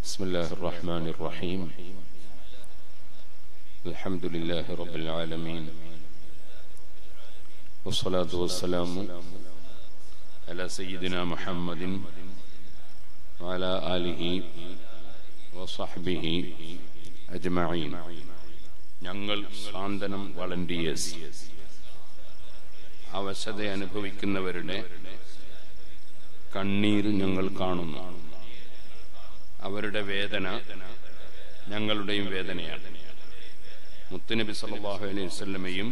بسم الله الرحمن الرحيم الحمد لله رب العالمين والصلاة والسلام على سيدنا محمد وعلى آله وصحبه أجمعين ഞങ്ങൾ സാന്ത്വനം വളണ്ടിയേഴ്സ് അവശത അനുഭവിക്കുന്നവരുടെ കണ്ണീര് ഞങ്ങൾ കാണുന്നു അവരുടെ വേദന ഞങ്ങളുടെയും വേദനയാണ് മുത്തുനബി സല്ലല്ലാഹു അലൈഹി വസല്ലമയും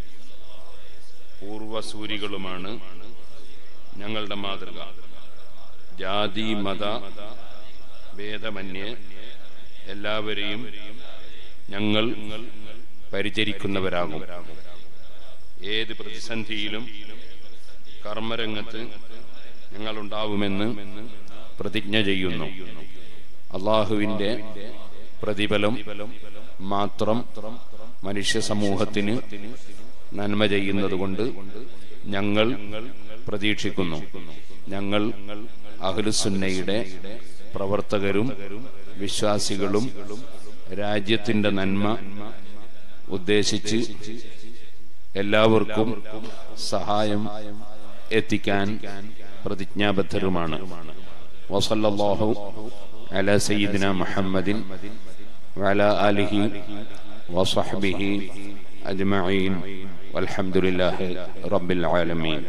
പൂർവസൂരികളുമാണ് ഞങ്ങളുടെ മാതൃക ജാതി മത ഭേദമന്യേ എല്ലാവരെയും ഞങ്ങൾ പരിചരിക്കുന്നവരാകും ഏത് പ്രതിസന്ധിയിലും കർമ്മരംഗത്ത് ഞങ്ങളുണ്ടാവുമെന്ന് പ്രതിജ്ഞ ചെയ്യുന്നു അള്ളാഹുവിന്റെ പ്രതിഫലം മാത്രം മനുഷ്യ സമൂഹത്തിന് നന്മ ചെയ്യുന്നത് കൊണ്ട് ഞങ്ങൾ പ്രതീക്ഷിക്കുന്നു ഞങ്ങൾ അഹ്ലുസുന്നയുടെ പ്രവർത്തകരും വിശ്വാസികളും രാജ്യത്തിന്റെ നന്മ ഉദ്ദേശിച്ച് എല്ലാവർക്കും സഹായം എത്തിക്കാൻ പ്രതിജ്ഞാബദ്ധരുമാണ് വസല്ലല്ലാഹു അല സയ്യിദിന മുഹമ്മദിൻ വഅല ആലിഹി വസഹ്ബിഹി അജ്മഈൻ വൽഹംദുലില്ലാഹി റബ്ബിൽ ആലമീൻ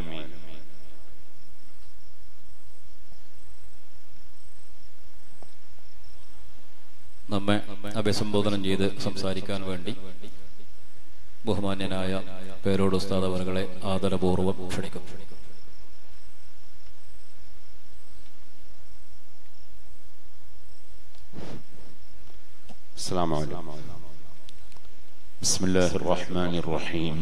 നമ്മെ അഭിസംബോധനം ചെയ്ത് സംസാരിക്കാൻ വേണ്ടി ബഹുമാന്യനായ പേരോട് ഉസ്താദ് അവറുകളെ ആദരപൂർവ്വം ക്ഷണിക്കും السلام عليكم بسم الله الرحمن الرحيم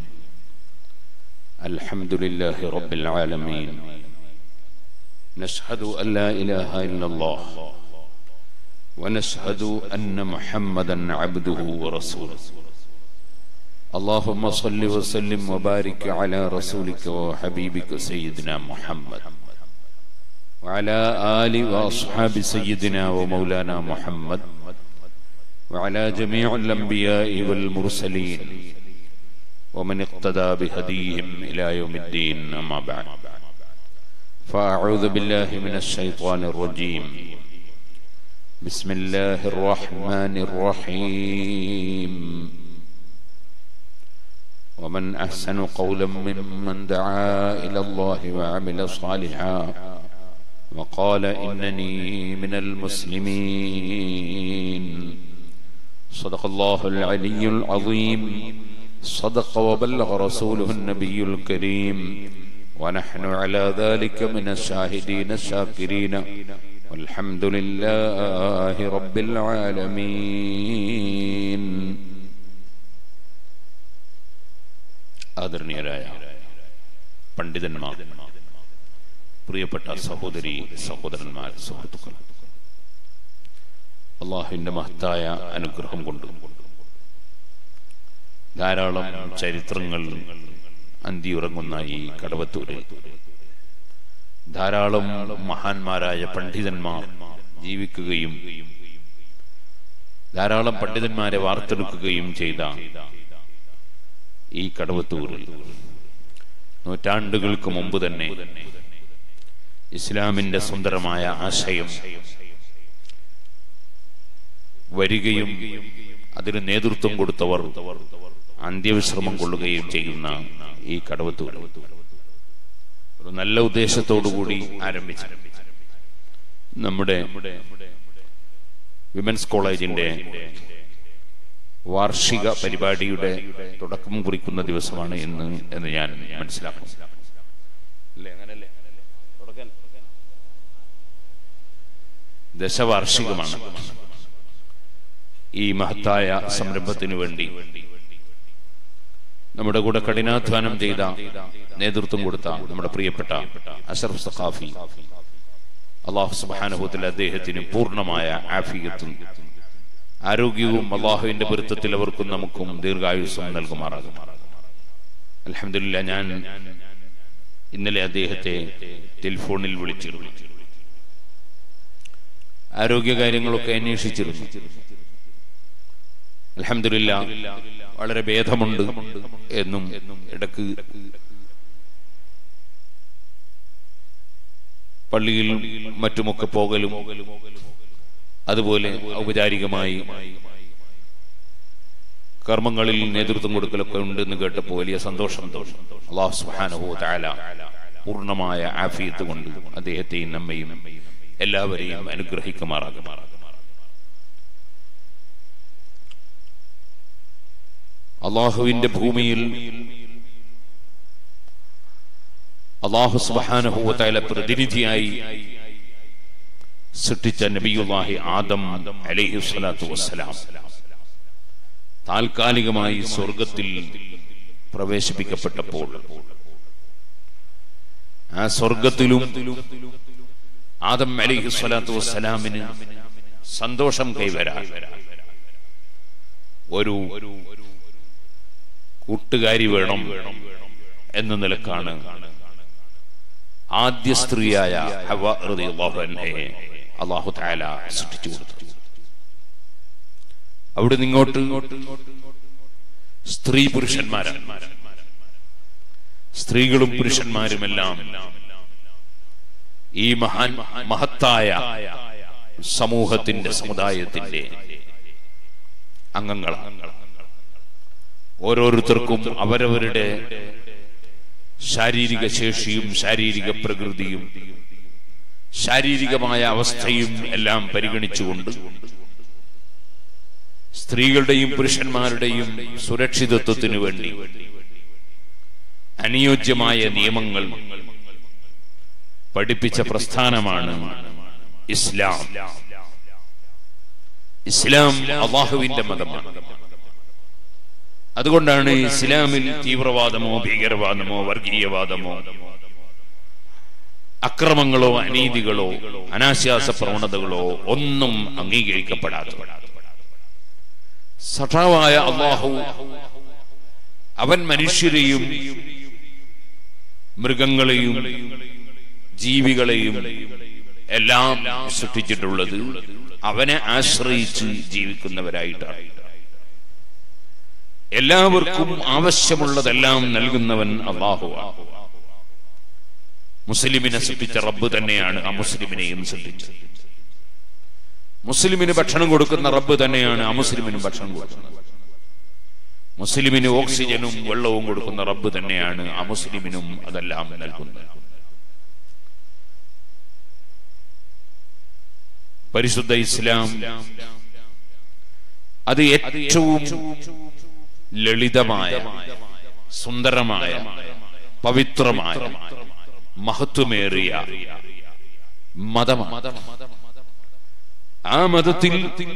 الحمد لله رب العالمين نشهد أن لا إله إلا الله ونشهد أن محمدا عبده ورسوله اللهم صل وسلم وبارك على رسولك وحبيبك سيدنا محمد وعلى آل وأصحاب سيدنا ومولانا محمد وعلى جميع الأنبياء والمرسلين ومن اقتدى بهديهم إلى يوم الدين أما بعد فأعوذ بالله من الشيطان الرجيم بسم الله الرحمن الرحيم ومن أحسن قولا ممن دعا إلى الله وعمل صالحا وقال إنني من المسلمين صدق الله العلي العظيم صدق وبلغ رسوله النبي الكريم ونحن على ذلك من الشاهدين الشاكرين والحمد لله رب العالمين ആദരണീയരായ പണ്ഡിതന്മാർ പ്രിയപ്പെട്ട സഹോദരി സഹോദരന്മാർ സുഹൃത്തുക്കൾ അള്ളാഹുവിന്റെ മഹത്തായ അനുഗ്രഹം കൊണ്ട് ധാരാളം ചരിത്രങ്ങൾ അന്തിയുറങ്ങുന്ന ഈ കടവത്തൂരിൽ ധാരാളം മഹാന്മാരായ പണ്ഡിതന്മാർ ജീവിക്കുകയും ധാരാളം പണ്ഡിതന്മാരെ വാർത്തെടുക്കുകയും ചെയ്ത ഈ കടവത്തൂരിൽ നൂറ്റാണ്ടുകൾക്ക് മുമ്പ് തന്നെ ഇസ്ലാമിന്റെ സുന്ദരമായ ആശയം വരികയും അതിന് നേതൃത്വം കൊടുത്തവർ അന്ത്യവിശ്രമം കൊള്ളുകയും ചെയ്യുന്ന ഈ കടവത്തൂർ ഒരു നല്ല ഉദ്ദേശത്തോടുകൂടി ആരംഭിച്ചു നമ്മുടെ വിമൻസ് കോളേജിന്റെ വാർഷിക പരിപാടിയുടെ തുടക്കം കുറിക്കുന്ന ദിവസമാണ് ഇന്ന് എന്ന് ഞാൻ മനസ്സിലാക്കുന്നു അല്ലേ അങ്ങനല്ലേ തുടക്കം ദശവാർഷികമാണ് ഈ മഹത്തായ സംരംഭത്തിനു വേണ്ടി നമ്മുടെ കൂടെ കഠിനാധ്വാനം ചെയ്ത നേതൃത്വം കൊടുത്ത നമ്മുടെ പ്രിയപ്പെട്ട അഷറഫ് സഖാഫി അള്ളാഹു സുബാനുഭവത്തിൽ അദ്ദേഹത്തിന് പൂർണ്ണമായ ആഫിയത്തും ആരോഗ്യവും അള്ളാഹുവിന്റെ പൊരുത്തത്തിൽ അവർക്കും നമുക്കും ദീർഘായുസ്സും നൽകുമാറാകും അലഹമില്ല ഞാൻ ഇന്നലെ അദ്ദേഹത്തെ ടെലിഫോണിൽ വിളിച്ചിരുന്നു ആരോഗ്യകാര്യങ്ങളൊക്കെ അന്വേഷിച്ചിരുന്നു അലഹമില്ല വളരെ ഭേദമുണ്ട് എന്നും ഇടക്ക് പള്ളിയിൽ മറ്റുമൊക്കെ പോകലും അതുപോലെ ഔപചാരികമായി കർമ്മങ്ങളിൽ നേതൃത്വം കൊടുക്കലൊക്കെ ഉണ്ടെന്ന് കേട്ടപ്പോൾ വലിയ സന്തോഷം തോന്നി അള്ളാഹു സുബ്ഹാനഹു തആല പൂർണ്ണമായ ആഫിയത്ത് കൊണ്ട് അദ്ദേഹത്തെയും നമ്മയും എല്ലാവരെയും അനുഗ്രഹിക്കുമാറാകും അള്ളാഹുവിന്റെ ഭൂമിയിൽ അള്ളാഹു സുബ്ഹാനഹു തആല പ്രതിനിധിയായി സൃഷ്ടിച്ച നബിയുല്ലാഹി ആദം അലൈഹി സ്വലാത്തു വസ്സലാം താൽക്കാലികമായി സ്വർഗത്തിൽ പ്രവേശിപ്പിക്കപ്പെട്ടപ്പോൾ ആ സ്വർഗത്തിലും ആദം അലൈഹി സ്വലാത്തു വസ്സലാമിന് സന്തോഷം കൈവരാൻ ഒരു കൂട്ടുകാരി വേണം എന്ന നിലക്കാണ് ആദ്യ സ്ത്രീയായ ഹവ്വ റളിയല്ലാഹു അൻഹയെ അള്ളാഹു തആല സൃഷ്ടിച്ചു കൊടുത്തു അവിടെ നിങ്ങോട്ട് സ്ത്രീ പുരുഷന്മാരാണ് സ്ത്രീകളും പുരുഷന്മാരുമെല്ലാം ഈ മഹാൻ മഹത്തായ സമൂഹത്തിന്റെ സമുദായത്തിന്റെ അംഗങ്ങളാണ് ഓരോരുത്തർക്കും അവരവരുടെ ശാരീരിക ശേഷിയും ശാരീരിക പ്രകൃതിയും ശാരീരികമായ അവസ്ഥയും എല്ലാം പരിഗണിച്ചുകൊണ്ട് സ്ത്രീകളുടെയും പുരുഷന്മാരുടെയും സുരക്ഷിതത്വത്തിനു വേണ്ടി അനുയോജ്യമായ നിയമങ്ങൾ പഠിപ്പിച്ച പ്രസ്ഥാനമാണ് ഇസ്ലാം ഇസ്ലാം അള്ളാഹുവിന്റെ മതമാണ് അതുകൊണ്ടാണ് ഇസ്ലാമിൽ തീവ്രവാദമോ ഭീകരവാദമോ വർഗീയവാദമോ അക്രമങ്ങളോ അനീതികളോ അനാശ്വാസ പ്രവണതകളോ ഒന്നും അംഗീകരിക്കപ്പെടാത്തത് സഠാവായ അള്ളാഹു അവൻ മനുഷ്യരെയും മൃഗങ്ങളെയും ജീവികളെയും എല്ലാം സൃഷ്ടിച്ചിട്ടുള്ളത് അവനെ ആശ്രയിച്ച് ജീവിക്കുന്നവരായിട്ടാണ് എല്ലാവർക്കും ആവശ്യമുള്ളതെല്ലാം നൽകുന്നവൻ അള്ളാഹുവാണ് മുസ്ലിമിനെ സൃഷ്ടിച്ച റബ്ബ് തന്നെയാണ് ആ മുസ്ലിമിനെയും സൃഷ്ടിച്ചത് മുസ്ലിമിന് ഭക്ഷണം കൊടുക്കുന്ന റബ്ബ് തന്നെയാണ് അമുസ്ലിമിനും ഭക്ഷണം കൊടുക്കുന്നത് മുസ്ലിമിന് ഓക്സിജനും വെള്ളവും കൊടുക്കുന്ന റബ്ബ് തന്നെയാണ് അമുസ്ലിമിനും അതെല്ലാം നൽകുന്നത് പരിശുദ്ധ ഇസ്ലാം അത് ഏറ്റവും ലളിതമായ സുന്ദരമായ പവിത്രമായ മഹത്വമേറിയ മതമാണ് ആ മതത്തിൽ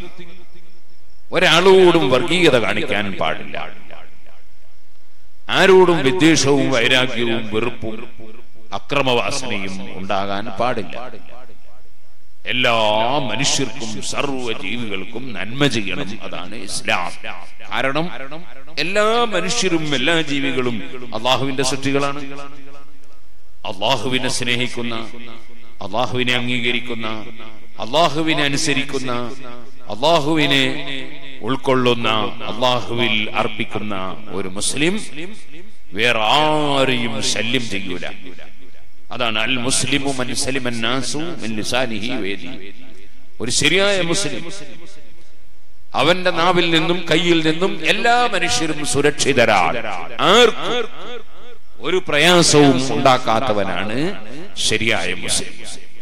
ഒരാളോടും വർഗീയത കാണിക്കാൻ പാടില്ല ആരോടും വിദ്വേഷവും വൈരാഗ്യവും വെറുപ്പും അക്രമവാസനയും ഉണ്ടാകാൻ പാടില്ല എല്ലാ മനുഷ്യർക്കും സർവ്വ ജീവികൾക്കും നന്മ ചെയ്യണം അതാണ് ഇസ്ലാം കാരണം എല്ലാ മനുഷ്യരും എല്ലാ ജീവികളും അള്ളാഹുവിന്റെ സൃഷ്ടികളാണ് അള്ളാഹുവിനെ സ്നേഹിക്കുന്ന അള്ളാഹുവിനെ അംഗീകരിക്കുന്ന അള്ളാഹുവിനെ അനുസരിക്കുന്ന അള്ളാഹുവിനെ ഉൾക്കൊള്ളുന്ന അള്ളാഹുവിൽ അർപ്പിക്കുന്ന ഒരു മുസ്ലിം വേറെ ആരെയും ശല്യം ചെയ്യൂല അതാണ് അൽ മുസ്ലിമു മൻ സലിമൻ നാസു മിൻ ലിസാനിഹി വേദി ഒരു ശരിയായ മുസ്ലിം അവന്റെ നാവിൽ നിന്നും കയ്യിൽ നിന്നും എല്ലാ മനുഷ്യരും സുരക്ഷിതരാണ് ആർക്കും ഒരു പ്രയാസവും ഉണ്ടാക്കാത്തവനാണ് ശരിയായ മുസ്ലിം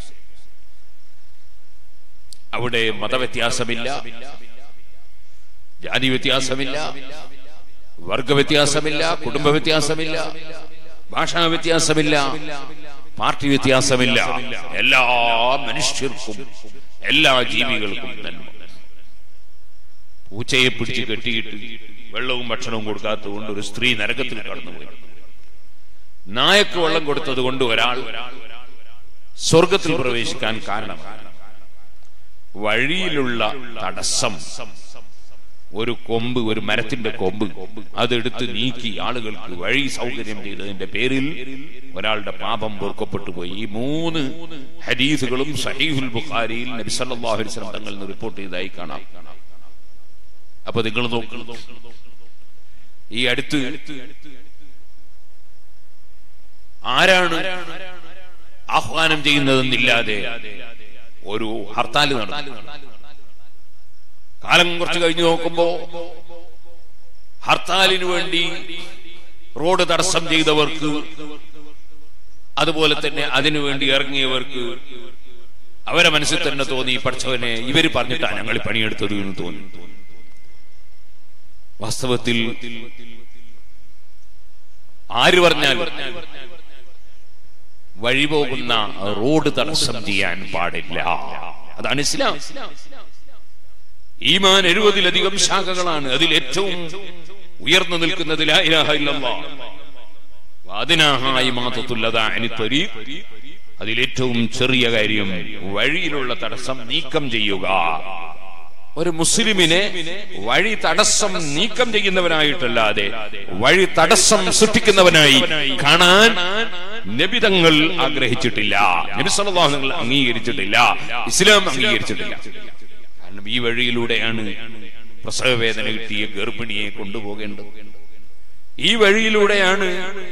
അവിടെ മതവ്യത്യാസമില്ല ജാതി വ്യത്യാസമില്ല വർഗ വ്യത്യാസമില്ല കുടുംബ വ്യത്യാസമില്ല ഭാഷാ വ്യത്യാസമില്ല പാർട്ടി വ്യത്യാസമില്ല എല്ലാ മനുഷ്യർക്കും എല്ലാ ജീവികൾക്കും നന്മ പൂച്ചയെ പിടിച്ച് കെട്ടിയിട്ട് വെള്ളവും ഭക്ഷണവും കൊടുക്കാത്തതുകൊണ്ട് ഒരു സ്ത്രീ നരകത്തിൽ കടന്നുപോയി നായക്ക് വെള്ളം കൊടുത്തത് കൊണ്ട് ഒരാൾ സ്വർഗത്തിൽ പ്രവേശിക്കാൻ കാരണമാണ് വഴിയിലുള്ള തടസ്സം ഒരു കൊമ്പ് ഒരു മരത്തിന്റെ കൊമ്പ് അതെടുത്ത് നീക്കി ആളുകൾക്ക് വഴി സൗകര്യം ചെയ്തതിന്റെ പേരിൽ ഒരാളുടെ പാപം പൊറുക്കപ്പെട്ടു പോയി ഈ മൂന്ന് ഹദീസുകളും സഹീഹുൽ ബുഖാരിയിൽ നബി സല്ലല്ലാഹു അലൈഹി വസല്ലം തങ്ങളിൽ നിന്ന് റിപ്പോർട്ട് ചെയ്തതായി കാണാം അപ്പൊ നിങ്ങൾ നോക്കണം ഈ അടുത്ത് ആരാണ് ആഹ്വാനം ചെയ്യുന്നതെന്നില്ലാതെ ഒരു ഹർത്താൽ നടന്നു കാലം കുറച്ച് കഴിഞ്ഞു നോക്കുമ്പോ ഹർത്താലിന് വേണ്ടി റോഡ് തടസ്സം ചെയ്തവർക്ക് അതുപോലെ തന്നെ അതിനു വേണ്ടി ഇറങ്ങിയവർക്ക് അവരെ മനസ്സിൽ തന്നെ തോന്നി പഠിച്ചവനെ ഇവര് പറഞ്ഞിട്ടാ ഞങ്ങൾ ഈ പണിയെടുത്തത് എന്ന് തോന്നി വാസ്തവത്തിൽ ആര് പറഞ്ഞാൽ വഴിപോകുന്ന റോഡ് തടസ്സം ചെയ്യാൻ പാടില്ല അതാണ് ഇസ്ലാം ഈമാൻ എഴുപതിലധികം ശാഖകളാണ് അതിൽ ഏറ്റവും ഉയർന്നു നിൽക്കുന്നത് ലാ ഇലാഹ ഇല്ലല്ലാഹ്. വാദിനാഹായി മാത്തത്തുല്ലതാ അനി ത്വരീഖ്. അതിലേറ്റവും ചെറിയ കാര്യം വഴിയിലുള്ള തടസ്സം നീക്കം ചെയ്യുക ഒരു മുസ്ലിമിനെ വഴി തടസ്സം നീക്കം ചെയ്യുന്നവനായിട്ടല്ലാതെ വഴി തടസ്സം സൃഷ്ടിക്കുന്നവനായി കാണാൻ നബിതങ്ങൾ ആഗ്രഹിച്ചിട്ടില്ല നബി സല്ലല്ലാഹു അലൈഹി വസല്ലം അംഗീകരിച്ചിട്ടില്ല ഇസ്ലാം അംഗീകരിച്ചിട്ടില്ല കാരണം ഈ വഴിയിലൂടെയാണ് പ്രസവവേദന കിട്ടിയ ഗർഭിണിയെ കൊണ്ടുപോകേണ്ടത് ഈ വഴിയിലൂടെയാണ്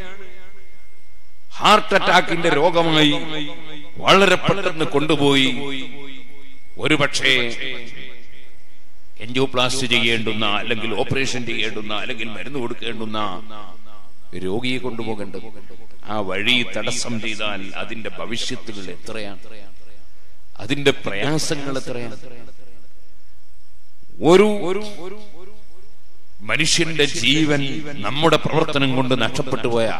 ഹാർട്ട് അറ്റാക്കിന്റെ രോഗമായി വളരെ പെട്ടെന്ന് കൊണ്ടുപോയി ഒരു പക്ഷേ എൻജിയോപ്ലാസ്റ്റ് ചെയ്യേണ്ടുന്ന അല്ലെങ്കിൽ ഓപ്പറേഷൻ ചെയ്യേണ്ടുന്ന അല്ലെങ്കിൽ മരുന്ന് കൊടുക്കേണ്ടുന്ന രോഗിയെ കൊണ്ടുപോകേണ്ടത് ആ വഴി തടസ്സം ചെയ്താൽ അതിന്റെ ഭവിഷ്യത്തുകൾ എത്രയാണ് അതിന്റെ പ്രയാസങ്ങൾ എത്രയാണ് ഒരു ഒരു മനുഷ്യന്റെ ജീവൻ നമ്മുടെ പ്രവർത്തനം കൊണ്ട് നഷ്ടപ്പെട്ടു പോയാൽ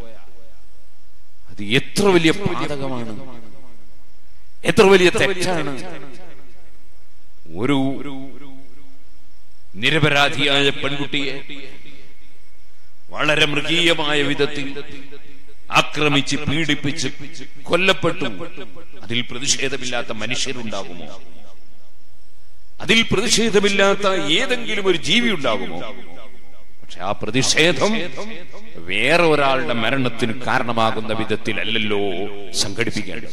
അത് എത്ര വലിയ പാതകമാണ് എത്ര വലിയ തെറ്റാണ് ഒരു നിരപരാധിയായ പെൺകുട്ടിയെ വളരെ മൃഗീയമായ വിധത്തിൽ ആക്രമിച്ച് പീഡിപ്പിച്ച് കൊല്ലപ്പെട്ടു അതിൽ പ്രതിഷേധമില്ലാത്ത മനുഷ്യരുണ്ടാകുമോ അതിൽ പ്രതിഷേധമില്ലാത്ത ഏതെങ്കിലും ഒരു ജീവി ഉണ്ടാകുമോ പക്ഷെ ആ പ്രതിഷേധം വേറെ ഒരാളുടെ മരണത്തിന് കാരണമാകുന്ന വിധത്തിലല്ലല്ലോ സംഘടിപ്പിക്കേണ്ടത്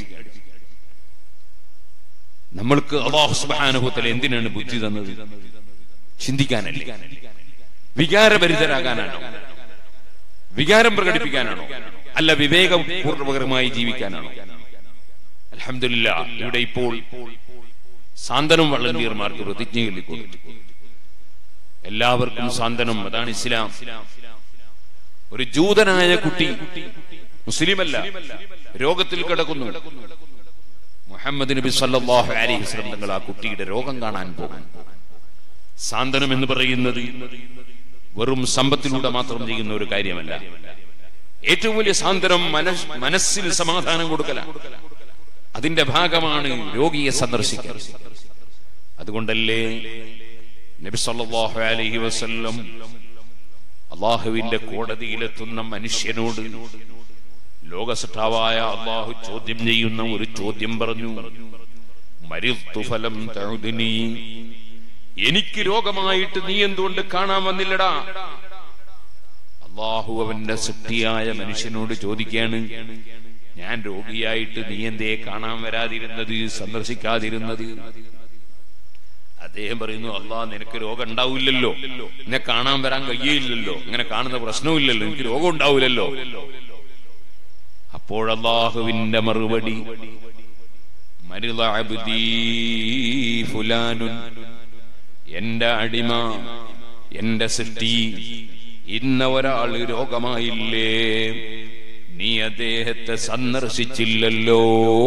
നമ്മൾക്ക് അള്ളാഹു സുബ്ഹാനഹുവതആല എന്തിനാണ് ബുദ്ധി തന്നത് ചിന്തിക്കാനല്ലേ വികാരഭരിതരാകാനാണോ വികാരം പ്രകടിപ്പിക്കാനാണോ അല്ല വിവേകപൂർവകരമായി ജീവിക്കാനാണോ അൽഹംദുലില്ലാ ഇവിടെ ഇപ്പോൾ സാന്ത്വനം വളണ്ടിയർമാർക്ക് പ്രതിജ്ഞ ചൊല്ലിക്കൊടുത്തു എല്ലാവർക്കും സാന്ത്വനം അതാണ് ഇസ്ലാം ഒരു ജൂതനായ കുട്ടി മുസ്ലിമല്ല രോഗത്തിൽ കിടക്കുന്നു മുഹമ്മദ് നബി സല്ലല്ലാഹു അലൈഹി വസല്ലം തങ്ങൾ ആ കുട്ടിയുടെ രോഗം കാണാൻ പോകും സാന്ത്വനം എന്ന് പറയുന്നത് വെറും സമ്പത്തിലൂടെ മാത്രം ചെയ്യുന്ന ഒരു കാര്യമല്ല ഏറ്റവും വലിയ സാന്ത്വനം മനസ് മനസ്സിൽ സമാധാനം കൊടുക്കലാണ് അതിന്റെ ഭാഗമാണ് രോഗിയെ സന്ദർശിക്കൽ അതുകൊണ്ടല്ലേ നബി സല്ലല്ലാഹു അലൈഹി വസല്ലം അള്ളാഹുവിന്റെ കോടതിയിലെത്തുന്ന മനുഷ്യനോട് ലോകസൃഷ്ടാവായ അള്ളാഹു ചോദ്യം ചെയ്യുന്ന ഒരു ചോദ്യം പറഞ്ഞു മരിത്തു ഫലം തഴുതിനി എനിക്ക് രോഗമായിട്ട് നീ എന്തുകൊണ്ട് കാണാൻ വന്നില്ലടാ അള്ളാഹു അവന്റെ സൃഷ്ടിയായ മനുഷ്യനോട് ചോദിക്കാണ് ഞാൻ രോഗിയായിട്ട് നീ എന്തേ കാണാൻ വരാതിരുന്നത് സന്ദർശിക്കാതിരുന്നത് അദ്ദേഹം പറയുന്നു അള്ളാഹ് നിനക്ക് രോഗം ഉണ്ടാവില്ലല്ലോ എന്നെ കാണാൻ വരാൻ കഴിയില്ലല്ലോ ഇങ്ങനെ കാണുന്ന പ്രശ്നമില്ലല്ലോ എനിക്ക് രോഗം ഉണ്ടാവില്ലല്ലോ അപ്പോഴല്ലാഹുവിന്റെ മറുപടി മരുള അബ്ദീ ഫുലാനുൻ എന്റെ അടിമ എന്റെ സൃഷ്ടി ഇന്ന ഒരാൾ രോഗമായില്ലേ നീ അദ്ദേഹത്തെ സന്ദർശിച്ചില്ലല്ലോ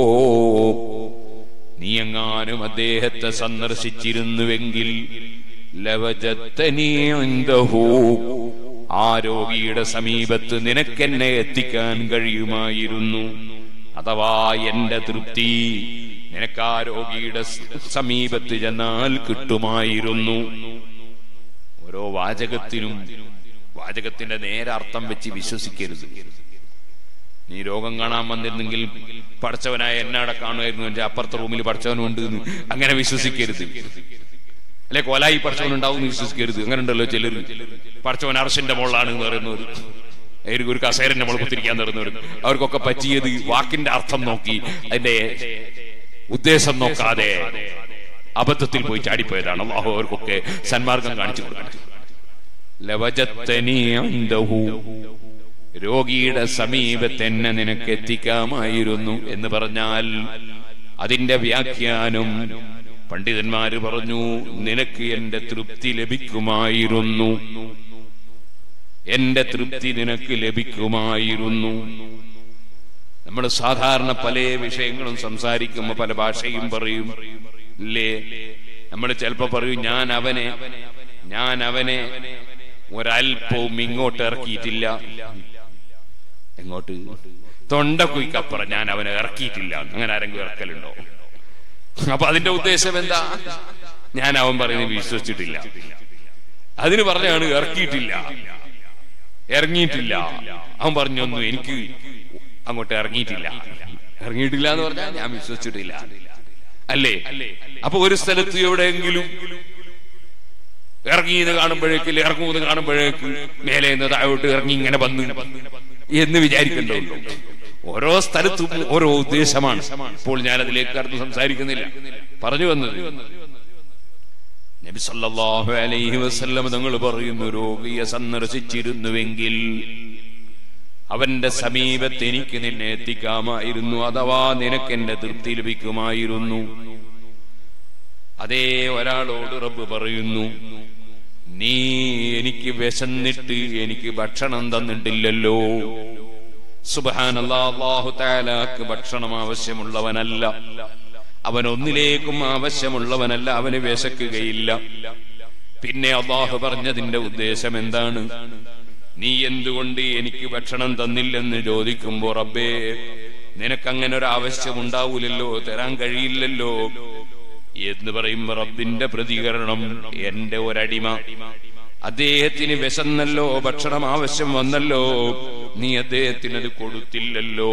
നീ എങ്ങാനും അദ്ദേഹത്തെ സന്ദർശിച്ചിരുന്നുവെങ്കിൽ ലവജത്തനീ ഇൻദഹു. ആ രോഗിയുടെ സമീപത്ത് നിനക്കെന്നെ എത്തിക്കാൻ കഴിയുമായിരുന്നു അഥവാ എന്റെ തൃപ്തി നിനക്ക് ആ രോഗിയുടെ സ- സമീപത്ത് ചെന്നാൽ കിട്ടുമായിരുന്നു ഓരോ വാചകത്തിനും വാചകത്തിന്റെ നേരെ അർത്ഥം വെച്ച് വിശ്വസിക്കരുത് നീ രോഗം കാണാൻ വന്നിരുന്നെങ്കിൽ പഠിച്ചവനായ എന്നവിടെ കാണുമായിരുന്നു എന്റെ അപ്പുറത്തെ റൂമിൽ പഠിച്ചവനുണ്ട് എന്ന് അങ്ങനെ വിശ്വസിക്കരുത് അല്ലെ കൊലായി പഠിച്ചവൻ ഉണ്ടാവും എന്ന് വിശ്വസിക്കരുത് അങ്ങനെ ഉണ്ടല്ലോ ചിലർ പഠിച്ചവൻ അർശന്റെ മുകളിലാണ് എന്ന് പറയുന്നവർ അവർക്ക് ഒരു കസേരന്റെ മുകളിൽ കുത്തിരിക്കാൻ തരുന്നവർ അവർക്കൊക്കെ പറ്റിയത് വാക്കിന്റെ അർത്ഥം നോക്കി അതിന്റെ ഉദ്ദേശം നോക്കാതെ അബദ്ധത്തിൽ പോയി ചാടിപ്പോയതാണ് അള്ളാഹു അവർക്കൊക്കെ സന്മാർഗം കാണിച്ചു കൊടുക്കണം ലവജത്തനി അന്തഹു രോഗിയുടെ സമീപത്ത് എന്നെ നിനക്ക് എത്തിക്കാമായിരുന്നു എന്ന് പറഞ്ഞാൽ അതിന്റെ വ്യാഖ്യാനം പണ്ഡിതന്മാര് പറഞ്ഞു നിനക്ക് എന്റെ തൃപ്തി ലഭിക്കുമായിരുന്നു എന്റെ തൃപ്തി നിനക്ക് ലഭിക്കുമായിരുന്നു നമ്മൾ സാധാരണ പല വിഷയങ്ങളും സംസാരിക്കുമ്പോ പല ഭാഷയും പറയും ഇല്ലേ നമ്മൾ ചിലപ്പോ പറയും ഞാൻ അവനെ ഞാൻ അവനെ ഒരൽപ്പവും ഇങ്ങോട്ട് ഇറക്കിയിട്ടില്ല എങ്ങോട്ട് തൊണ്ടക്കുയ്ക്കപ്പുറം ഞാൻ അവനെ ഇറക്കിയിട്ടില്ല അങ്ങനെ ആരെങ്കിലും ഇറക്കലുണ്ടോ അപ്പൊ അതിന്റെ ഉദ്ദേശം എന്താ ഞാൻ അവൻ പറയുന്നത് വിശ്വസിച്ചിട്ടില്ല അതിന് പറഞ്ഞാണ് ഇറക്കിയിട്ടില്ല ഇറങ്ങിയിട്ടില്ല അവൻ പറഞ്ഞൊന്നും എനിക്ക് അങ്ങോട്ട് ഇറങ്ങിയിട്ടില്ല ഇറങ്ങിയിട്ടില്ല എന്ന് പറഞ്ഞാൽ ഞാൻ വിശ്വസിച്ചിട്ടില്ല അല്ലേ അപ്പൊ ഒരു സ്ഥലത്ത് എവിടെയെങ്കിലും ഇറങ്ങിയത് കാണുമ്പോഴേക്ക് ഇറങ്ങുന്നത് കാണുമ്പോഴേക്ക് മേലെ നിന്ന് താഴോട്ട് ഇറങ്ങി ഇങ്ങനെ വന്ന് എന്ന് വിചാരിക്കണ്ടല്ലോ ഓരോ സ്ഥലത്തും ഓരോ ഉദ്ദേശമാണ് ഇപ്പോൾ ഞാൻ അതിലേക്ക് കടന്ന് സംസാരിക്കുന്നില്ല പറഞ്ഞു വന്നത് നബി സല്ലല്ലാഹു അലൈഹി വസല്ലം തങ്ങൾ പറയുന്നു രോഗിയെ സന്ദർശിച്ചിരുന്നുവെങ്കിൽ അവന്റെ സമീപത്ത് എനിക്ക് നിന്നെ എത്തിക്കാമായിരുന്നു അഥവാ നിനക്ക് എന്റെ തൃപ്തി ലഭിക്കുമായിരുന്നു അതേ ഒരാളോട് റബ്ബ് പറയുന്നു നീ എനിക്ക് വിശന്നിട്ട് എനിക്ക് ഭക്ഷണം തന്നിട്ടില്ലല്ലോ സുബാനല്ലാഹു താലാക്ക് ഭക്ഷണം ആവശ്യമുള്ളവനല്ല അവൻ ഒന്നിലേക്കും ആവശ്യമുള്ളവനല്ല അവന് വിശക്കുകയില്ല പിന്നെ അള്ളാഹു പറഞ്ഞതിന്റെ ഉദ്ദേശം എന്താണ് നീ എന്തുകൊണ്ട് എനിക്ക് ഭക്ഷണം തന്നില്ലെന്ന് ചോദിക്കുമ്പോ റബ്ബേ നിനക്കങ്ങനെ ഒരു ആവശ്യം ഉണ്ടാവൂലല്ലോ തരാൻ കഴിയില്ലല്ലോ എന്ന് പറയുമ്പോ റബ്ബിന്റെ പ്രതികരണം എന്റെ ഒരടിമ അദ്ദേഹത്തിന് വിശന്നല്ലോ ഭക്ഷണം ആവശ്യം വന്നല്ലോ നീ അദ്ദേഹത്തിന് അത് കൊടുത്തില്ലല്ലോ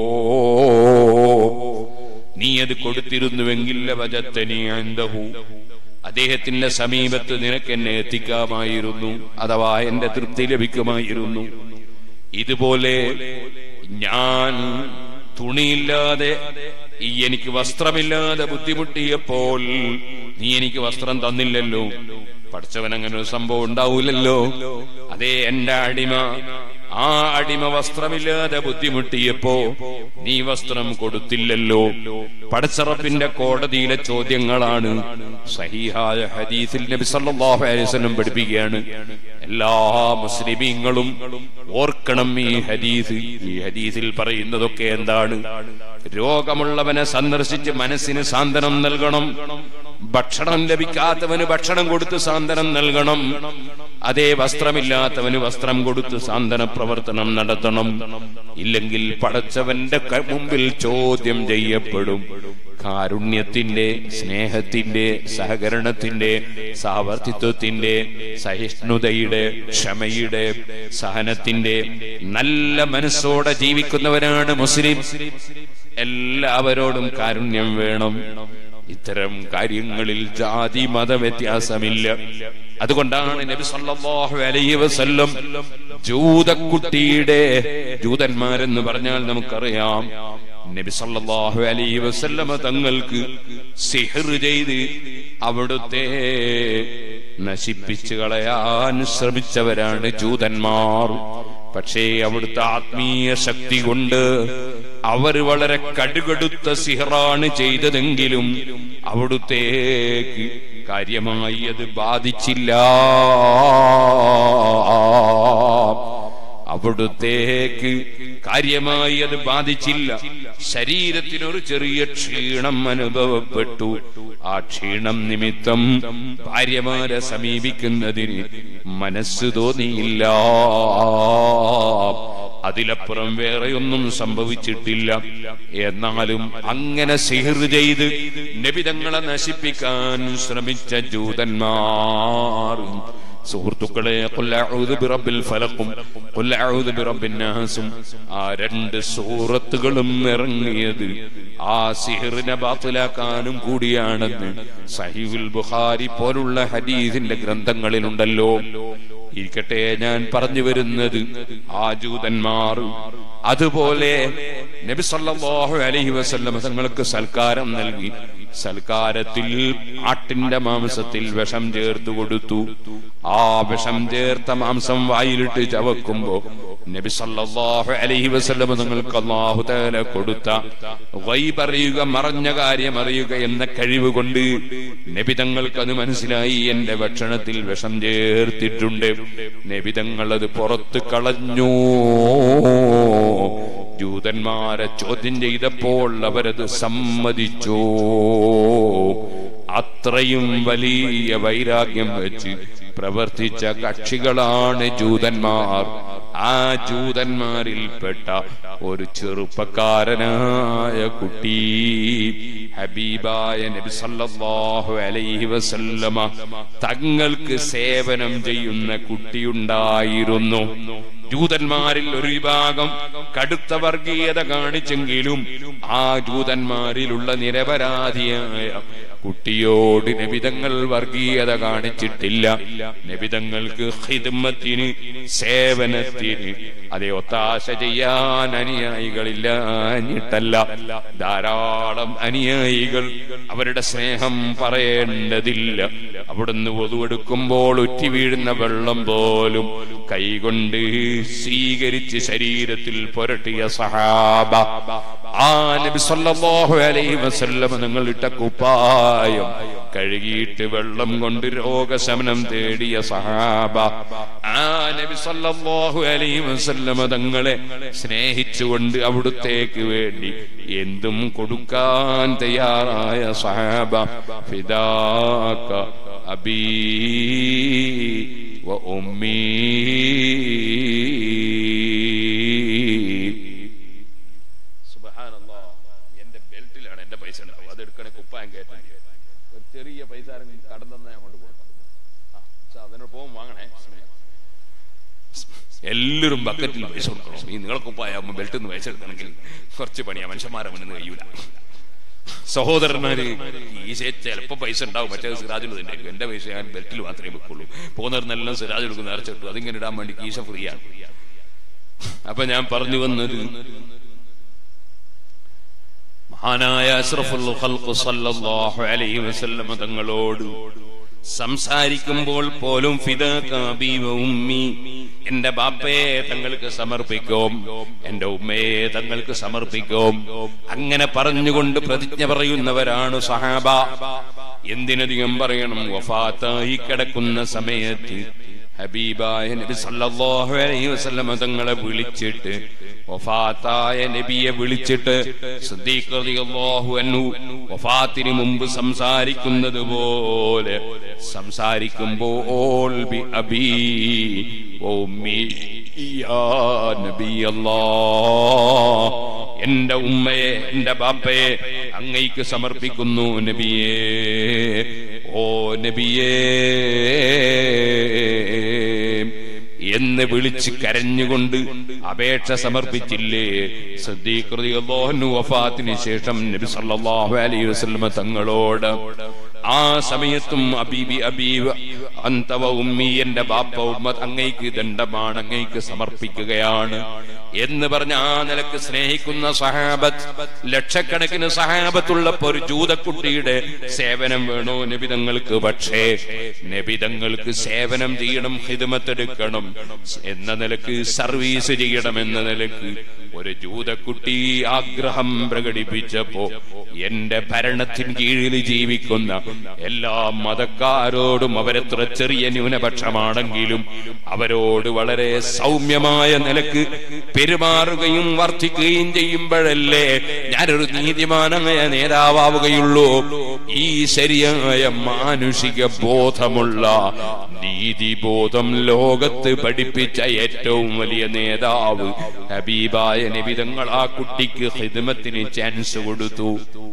നീ അത് കൊടുത്തിരുന്നുവെങ്കിൽ വജത്തനി അന്തഹു അദ്ദേഹത്തിന്റെ സമീപത്ത് നിനക്ക് എന്നെ എത്തിക്കാമായിരുന്നു അഥവാ എന്റെ തൃപ്തി ലഭിക്കുമായിരുന്നു ഇതുപോലെ ഞാൻ തുണിയില്ലാതെ ഈ എനിക്ക് വസ്ത്രമില്ലാതെ ബുദ്ധിമുട്ടിയപ്പോൾ നീ എനിക്ക് വസ്ത്രം തന്നില്ലല്ലോ പഠിച്ചവൻ അങ്ങനെ ഒരു സംഭവം ഉണ്ടാവൂലല്ലോ അതേ എന്റെ അടിമ ആ അടിമ വസ്ത്രമില്ലാതെ ബുദ്ധിമുട്ടിയപ്പോ നീ വസ്ത്രം കൊടുത്തില്ലല്ലോ പടച്ചറപ്പിന്റെ കോടതിയിലെ ചോദ്യങ്ങളാണ് സഹിഹായ ഹദീസിൽ നബി സല്ലല്ലാഹു അലൈഹി വസല്ലം പഠിപ്പിക്കുകയാണ് എല്ലാ മുസ്ലിമീങ്ങളും ഓർക്കണം ഈ ഹദീസ് ഈ ഹദീസിൽ പറയുന്നതൊക്കെ എന്താണ് രോഗമുള്ളവനെ സന്ദർശിച്ച് മനസ്സിന് സാന്ത്വനം നൽകണം ഭക്ഷണം ലഭിക്കാത്തവന് ഭക്ഷണം കൊടുത്ത് സാന്ത്വനം നൽകണം അതേ വസ്ത്രമില്ലാത്തവന് വസ്ത്രം കൊടുത്ത് സാന്ത്വന പ്രവർത്തനം നടത്തണം ഇല്ലെങ്കിൽ പടച്ചവന്റെ ക- മുമ്പിൽ ചോദ്യം ചെയ്യപ്പെടും കാരുണ്യത്തിന്റെ സ്നേഹത്തിന്റെ സഹകരണത്തിന്റെ സാവർത്തിത്വത്തിന്റെ സഹിഷ്ണുതയുടെ ക്ഷമയുടെ സഹനത്തിന്റെ നല്ല മനസ്സോടെ ജീവിക്കുന്നവരാണ് മുസ്ലിം എല്ലാവരോടും കാരുണ്യം വേണം ഇത്തരം കാര്യങ്ങളിൽ ജാതി മത വ്യത്യാസമില്ല അതുകൊണ്ടാണ് നബി സല്ലല്ലാഹു അലൈഹി വസല്ലം ജൂതക്കുട്ടിയുടെ ജൂതന്മാരെന്ന് പറഞ്ഞാൽ നമുക്കറിയാം നബി സല്ലല്ലാഹു അലൈഹി വസല്ലമ തങ്ങൾക്ക് സിഹർ ചെയ്ത് അവിടുത്തെ നശിപ്പിച്ചു കളയാൻ ശ്രമിച്ചവരാണ് ജൂതന്മാർ പക്ഷേ അവിടുത്തെ ആത്മീയ ശക്തി കൊണ്ട് അവർ വളരെ കടുകടുത്ത സിഹറാണ് ചെയ്തതെങ്കിലും അവിടുത്തേക്ക് കാര്യമായി അത് ബാധിച്ചില്ല അവിടുത്തേക്ക് കാര്യമായി അത് ബാധിച്ചില്ല ശരീരത്തിനൊരു ചെറിയ ക്ഷീണം അനുഭവപ്പെട്ടു ആ ക്ഷീണം നിമിത്തം ഭാര്യമാരെ സമീപിക്കുന്നതിന് മനസ്സ് തോന്നിയില്ല അതിലപ്പുറം വേറെയൊന്നും സംഭവിച്ചിട്ടില്ല എന്നാലും അങ്ങനെ സിഹിർ ചെയ്ത് നബിതങ്ങളെ നശിപ്പിക്കാൻ ശ്രമിച്ച ജൂതന്മാർ സുഹൃത്തുക്കളെ ഖുൽ അഊദു ബിറബ്ബിൽ ഫലഖും ഖുൽ അഊദു ബിറബ്ബിൻ നാസും ആ രണ്ട് സൂറത്തുകളും ഇറങ്ങിയത് ആ സിഹറിനെ ബാത്തിലാക്കാനും കൂടിയാണെന്ന് സഹീഹുൽ ബുഖാരി പോലുള്ള ഹദീസിന്റെ ഗ്രന്ഥങ്ങളിലുണ്ടല്ലോ ഇരിക്കട്ടെ ഞാൻ പറഞ്ഞു വരുന്നത് ആ ജൂതന്മാർ അതുപോലെ നബി സല്ലല്ലാഹു അലൈഹി വസല്ലം തങ്ങൾക്ക് സൽക്കാരം നൽകി സൽക്കാരത്തിൽ ആട്ടിന്റെ മാംസത്തിൽ വിഷം ചേർത്ത് കൊടുത്തു ആ വിഷം ചേർത്ത മാംസം വായിലിട്ട് ചവക്കുമ്പോ നബി സല്ലല്ലാഹു അലൈഹി വസല്ലം തങ്ങൾക്ക് അല്ലാഹു തആല കൊടുത്ത ഗൈബ് അറിയുക മറഞ്ഞ കാര്യം അറിയുക എന്ന കഴിവ് കൊണ്ട് നബി തങ്ങൾക്ക് അത് മനസ്സിലായി എന്റെ ഭക്ഷണത്തിൽ വിഷം ചേർത്തിട്ടുണ്ട് നബി തങ്ങൾ അത് പുറത്ത് കളഞ്ഞു ജൂതന്മാരെ ചോദ്യം ചെയ്തപ്പോൾ അവരത് സമ്മതിച്ചു അത്രയും വലിയ വൈരാഗ്യം വെച്ച് പ്രവർത്തിച്ച കക്ഷികളാണ് ജൂതന്മാർ ആ ജൂതന്മാരിൽപ്പെട്ട ഒരു ചെറുപ്പക്കാരനായ കുട്ടി ഹബീബായ നബി സല്ലല്ലാഹു അലൈഹി വസല്ലമ തങ്ങൾക്ക് സേവനം ചെയ്യുന്ന കുട്ടിയുണ്ടായിരുന്നു ജൂതന്മാരിൽ ഒരു വിഭാഗം കടുത്ത വർഗീയത കാണിച്ചെങ്കിലും ആ ജൂതന്മാരിലുള്ള നിരപരാധിയായ കുട്ടിയോട് നബിതങ്ങൾ വർഗീയത കാണിച്ചിട്ടില്ല നബിതങ്ങൾക്ക് ഹിദ്മത്തിന് സേവനത്തിന് അതേ ഒത്താശ ചെയ്യാൻ അനുയായികളില്ലാഞ്ഞിട്ടല്ല ധാരാളം അനുയായികൾ അവരുടെ സ്നേഹം പറയേണ്ടതില്ല അവിടുന്ന് ഒതുവെടുക്കുമ്പോൾ ഉറ്റി വീഴുന്ന വെള്ളം പോലും കൈകൊണ്ട് സ്വീകരിച്ച് ശരീരത്തിൽ പുരട്ടിയ സഹാബ ആ നബി സല്ലല്ലാഹു അലൈഹി വസല്ലം നിങ്ങൾ ഇട്ട കുപ്പായം കഴുകിയിട്ട് വെള്ളം കൊണ്ട് രോഗശമനം തേടിയ സഹാബ ആ നബി സല്ലല്ലാഹു അലൈഹി വസല്ലം തങ്ങളെ സ്നേഹിച്ചുകൊണ്ട് അവിടുത്തേക്ക് വേണ്ടി എന്തും കൊടുക്കാൻ തയ്യാറായ സഹാബ ഫിദാക അബീ വ ഉമ്മീ സുബ്ഹാനല്ലാ. എന്റെ ബെൽറ്റിലാണ് എന്റെ പൈസ ഉണ്ടാവും അത് എടുക്കണേ കുപ്പായം കയറ്റാൻ ഒരു ചെറിയ പൈസ ആരെങ്കിലും കടം തന്നെ അങ്ങോട്ട് കൊടുക്കാം ആ, ച്ചാ, അതിനോട് പോകും വാങ്ങണേ എല്ലാവരും ബക്കറ്റിൽ പൈസ കൊടുക്കണം ഈ നിങ്ങളെ കുപ്പായാകുമ്പോ ബെൽറ്റിൽ നിന്ന് പൈസ എടുക്കണമെങ്കിൽ കുറച്ച് പണിയാ മനുഷ്യന്മാരെ മുന്നിൽ കഴിയൂല സഹോദരന്മാര് ഈ ചിലപ്പോ പൈസ ഉണ്ടാവും മറ്റേ സിറാജിൽ തന്നെ ആയിരിക്കും. എന്റെ പൈസ ഞാൻ ബെൽറ്റിൽ മാത്രമേ വെക്കുള്ളൂ പോകുന്നവരെന്നെല്ലാം സിറാജ് എടുക്കുന്ന നിറച്ചിട്ടു അതിങ്ങനെ ഇടാൻ വേണ്ടി കീശ ഫ്രീ ആണ് അപ്പൊ ഞാൻ പറഞ്ഞു വന്നത് മഹാനായ അഷ്റഫുൽ ഖൽഖ് സല്ലല്ലാഹു അലൈഹി വസല്ലം തങ്ങളോട് സംസാരിക്കുമ്പോൾ പോലും ഫിദാക അബീ വ ഉമ്മി എന്റെ ബാപ്പയെ തങ്ങൾക്ക് സമർപ്പിക്കും എന്റെ ഉമ്മയെ തങ്ങൾക്ക് സമർപ്പിക്കും അങ്ങനെ പറഞ്ഞുകൊണ്ട് പ്രതിജ്ഞ പറയുന്നവരാണ് സഹാബ എന്തിനധികം പറയണം വഫാത്തായി കിടക്കുന്ന സമയത്ത് ഹബീബായ നബി സല്ലല്ലാഹു അലൈഹി വസല്ലം തങ്ങളെ വിളിച്ചിട്ട് വഫാത്തായ നബിയെ വിളിച്ചിട്ട് സിദ്ദീഖ് റളിയല്ലാഹു അൻഹു വഫാത്തിന് മുമ്പ് സംസാരിക്കുന്നത് പോലെ സംസാരിക്കുമ്പോൾ ബി അബീ വ ഉമ്മി യാ നബിയല്ലാഹ് എന്റെ ഉമ്മയെ എന്റെ ബാപ്പയെ അങ്ങയ്ക്ക് സമർപ്പിക്കുന്നു നബിയേ ഓ നബിയേ എന്ന് വിളിച്ച് കരഞ്ഞുകൊണ്ട് അപേക്ഷ സമർപ്പിച്ചില്ലേ സദ്ദീഖ് റളിയല്ലാഹു വഫാത്തിന് ശേഷം നബി സല്ലല്ലാഹു അലൈഹി വസല്ലം തങ്ങളോട് ആ സമയത്തും അബീബി അബീബ് അന്തവ ഉമ്മി എന്റെ ബാപ്പ ഉമ്മ അങ്ങയ്ക്ക് ദണ്ഡമാണ് അങ്ങയ്ക്ക് സമർപ്പിക്കുകയാണ് എന്ന് പറഞ്ഞ ആ നിലക്ക് സ്നേഹിക്കുന്ന സഹാബത്ത് ലക്ഷക്കണക്കിന് സഹാബത്തുള്ളപ്പോ ഒരു ജൂതക്കുട്ടിയുടെ സേവനം വേണോ നബിതങ്ങൾക്ക് പക്ഷേ നബിതങ്ങൾക്ക് സേവനം ചെയ്യണം ഹിദമത്തെടുക്കണം എന്ന നിലക്ക് സർവീസ് ചെയ്യണം എന്ന നിലക്ക് ഒരു ജൂതക്കുട്ടി ആഗ്രഹം പ്രകടിപ്പിച്ചപ്പോ എന്റെ ഭരണത്തിന് കീഴിൽ ജീവിക്കുന്ന എല്ലാ മതക്കാരോടും അവരെത്ര ചെറിയ ന്യൂനപക്ഷമാണെങ്കിലും അവരോട് വളരെ സൗമ്യമായ നിലക്ക് പെരുമാറുകയും വർദ്ധിക്കുകയും ചെയ്യുമ്പോഴല്ലേ ഞാനൊരു നീതിമാനായ നേതാവുകയുള്ളൂ ഈ ശരിയായ മാനുഷിക ബോധമുള്ള നീതിബോധം ലോകത്ത് പഠിപ്പിച്ച ഏറ്റവും വലിയ നേതാവ് ഹബീബായ നബിതങ്ങൾ ആ കുട്ടിക്ക് ഹിദ്മത്തിന് ചാൻസ് കൊടുത്തു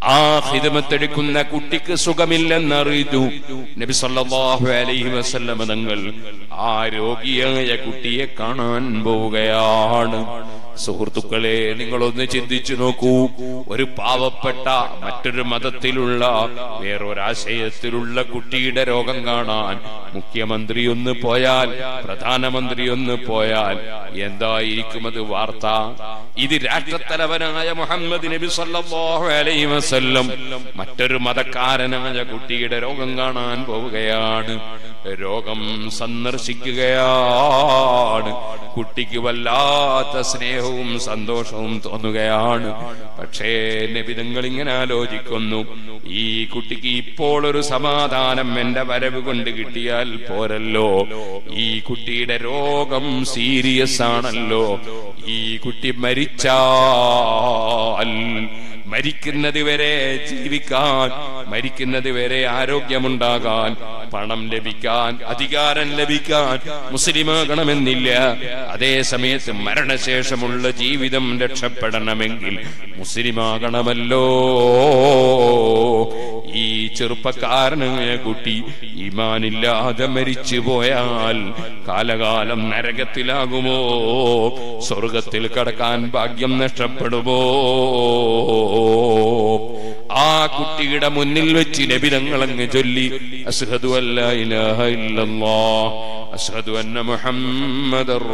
ആ ഹിദമത്തെടുക്കുന്ന കുട്ടിക്ക് സുഖമില്ലെന്നറിഞ്ഞു നബി സല്ലല്ലാഹു അലൈഹി വസല്ലമ തങ്ങൾ ആ രോഗിയായ കുട്ടിയെ കാണാൻ പോവുകയാണ് സുഹൃത്തുക്കളെ നിങ്ങളൊന്ന് ചിന്തിച്ചു നോക്കൂ ഒരു പാവപ്പെട്ട മറ്റൊരു മതത്തിലുള്ള വേറൊരാശയത്തിലുള്ള കുട്ടിയുടെ രോഗം കാണാൻ മുഖ്യമന്ത്രി ഒന്ന് പോയാൽ പ്രധാനമന്ത്രി ഒന്ന് പോയാൽ എന്തായിരിക്കും അത് വാർത്ത ഇത് രാഷ്ട്രത്തലവനായ മുഹമ്മദ് നബി സല്ലല്ലാഹു അലൈഹി വസല്ലം മറ്റൊരു മതക്കാരനായ കുട്ടിയുടെ രോഗം കാണാൻ പോവുകയാണ് രോഗം സന്ദർശിക്കുകയാണ് കുട്ടിക്ക് വല്ലാത്ത സ്നേഹവും സന്തോഷവും തോന്നുകയാണ് പക്ഷേ നബിതങ്ങൾ ഇങ്ങനെ ആലോചിക്കുന്നു ഈ കുട്ടിക്ക് ഇപ്പോൾ ഒരു സമാധാനം എന്റെ വരവ് കൊണ്ട് കിട്ടിയാൽ പോരല്ലോ ഈ കുട്ടിയുടെ രോഗം സീരിയസ് ആണല്ലോ ഈ കുട്ടി മരിച്ചാൽ മരിക്കുന്നത് വരെ ജീവിക്കാൻ മരിക്കുന്നത് വരെ ആരോഗ്യമുണ്ടാകാൻ പണം ലഭിക്കാൻ അധികാരം ലഭിക്കാൻ മുസ്ലിമാകണമെന്നില്ല അതേ സമയത്ത് മരണശേഷമുള്ള ജീവിതം രക്ഷപ്പെടണമെങ്കിൽ മുസ്ലിമാകണമല്ലോ ഈ ചെറുപ്പക്കാരനായ കുട്ടി ഈമാനില്ലാതെ മരിച്ചു പോയാൽ കാലകാലം നരകത്തിലാകുമോ സ്വർഗത്തിൽ കടക്കാൻ ഭാഗ്യം നഷ്ടപ്പെടുമോ ആ കുട്ടിയുടെ മുന്നിൽ വെച്ച് നബിതങ്ങളങ്ങ് ചൊല്ലി അസ്ഹദു അല്ലാ ഇലാഹ ഇല്ലല്ലാഹ് അസ്ഹദു അന്ന മുഹമ്മദർ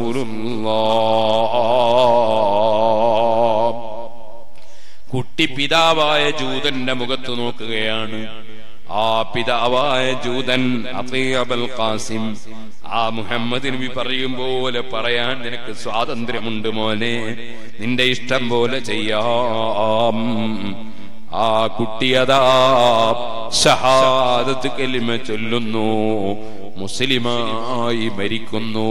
റസൂലുള്ളാഹ് കുട്ടി പിതാവായ ജൂതന്റെ മുഖത്ത് നോക്കുകയാണ് ആ പിതാവായ ജൂതൻ അബൽ ഖാസിം ആ മുഹമ്മദ് നബി പറയും പോലെ പറയാൻ നിനക്ക് സ്വാതന്ത്ര്യമുണ്ട് മോനെ നിന്റെ ഇഷ്ടം പോലെ ചെയ്യാം ആ കുട്ടിയതാ ഷഹാദത്ത് കലിമ ചൊല്ലുന്നു മുസ്ലിമായി മരിക്കുന്നു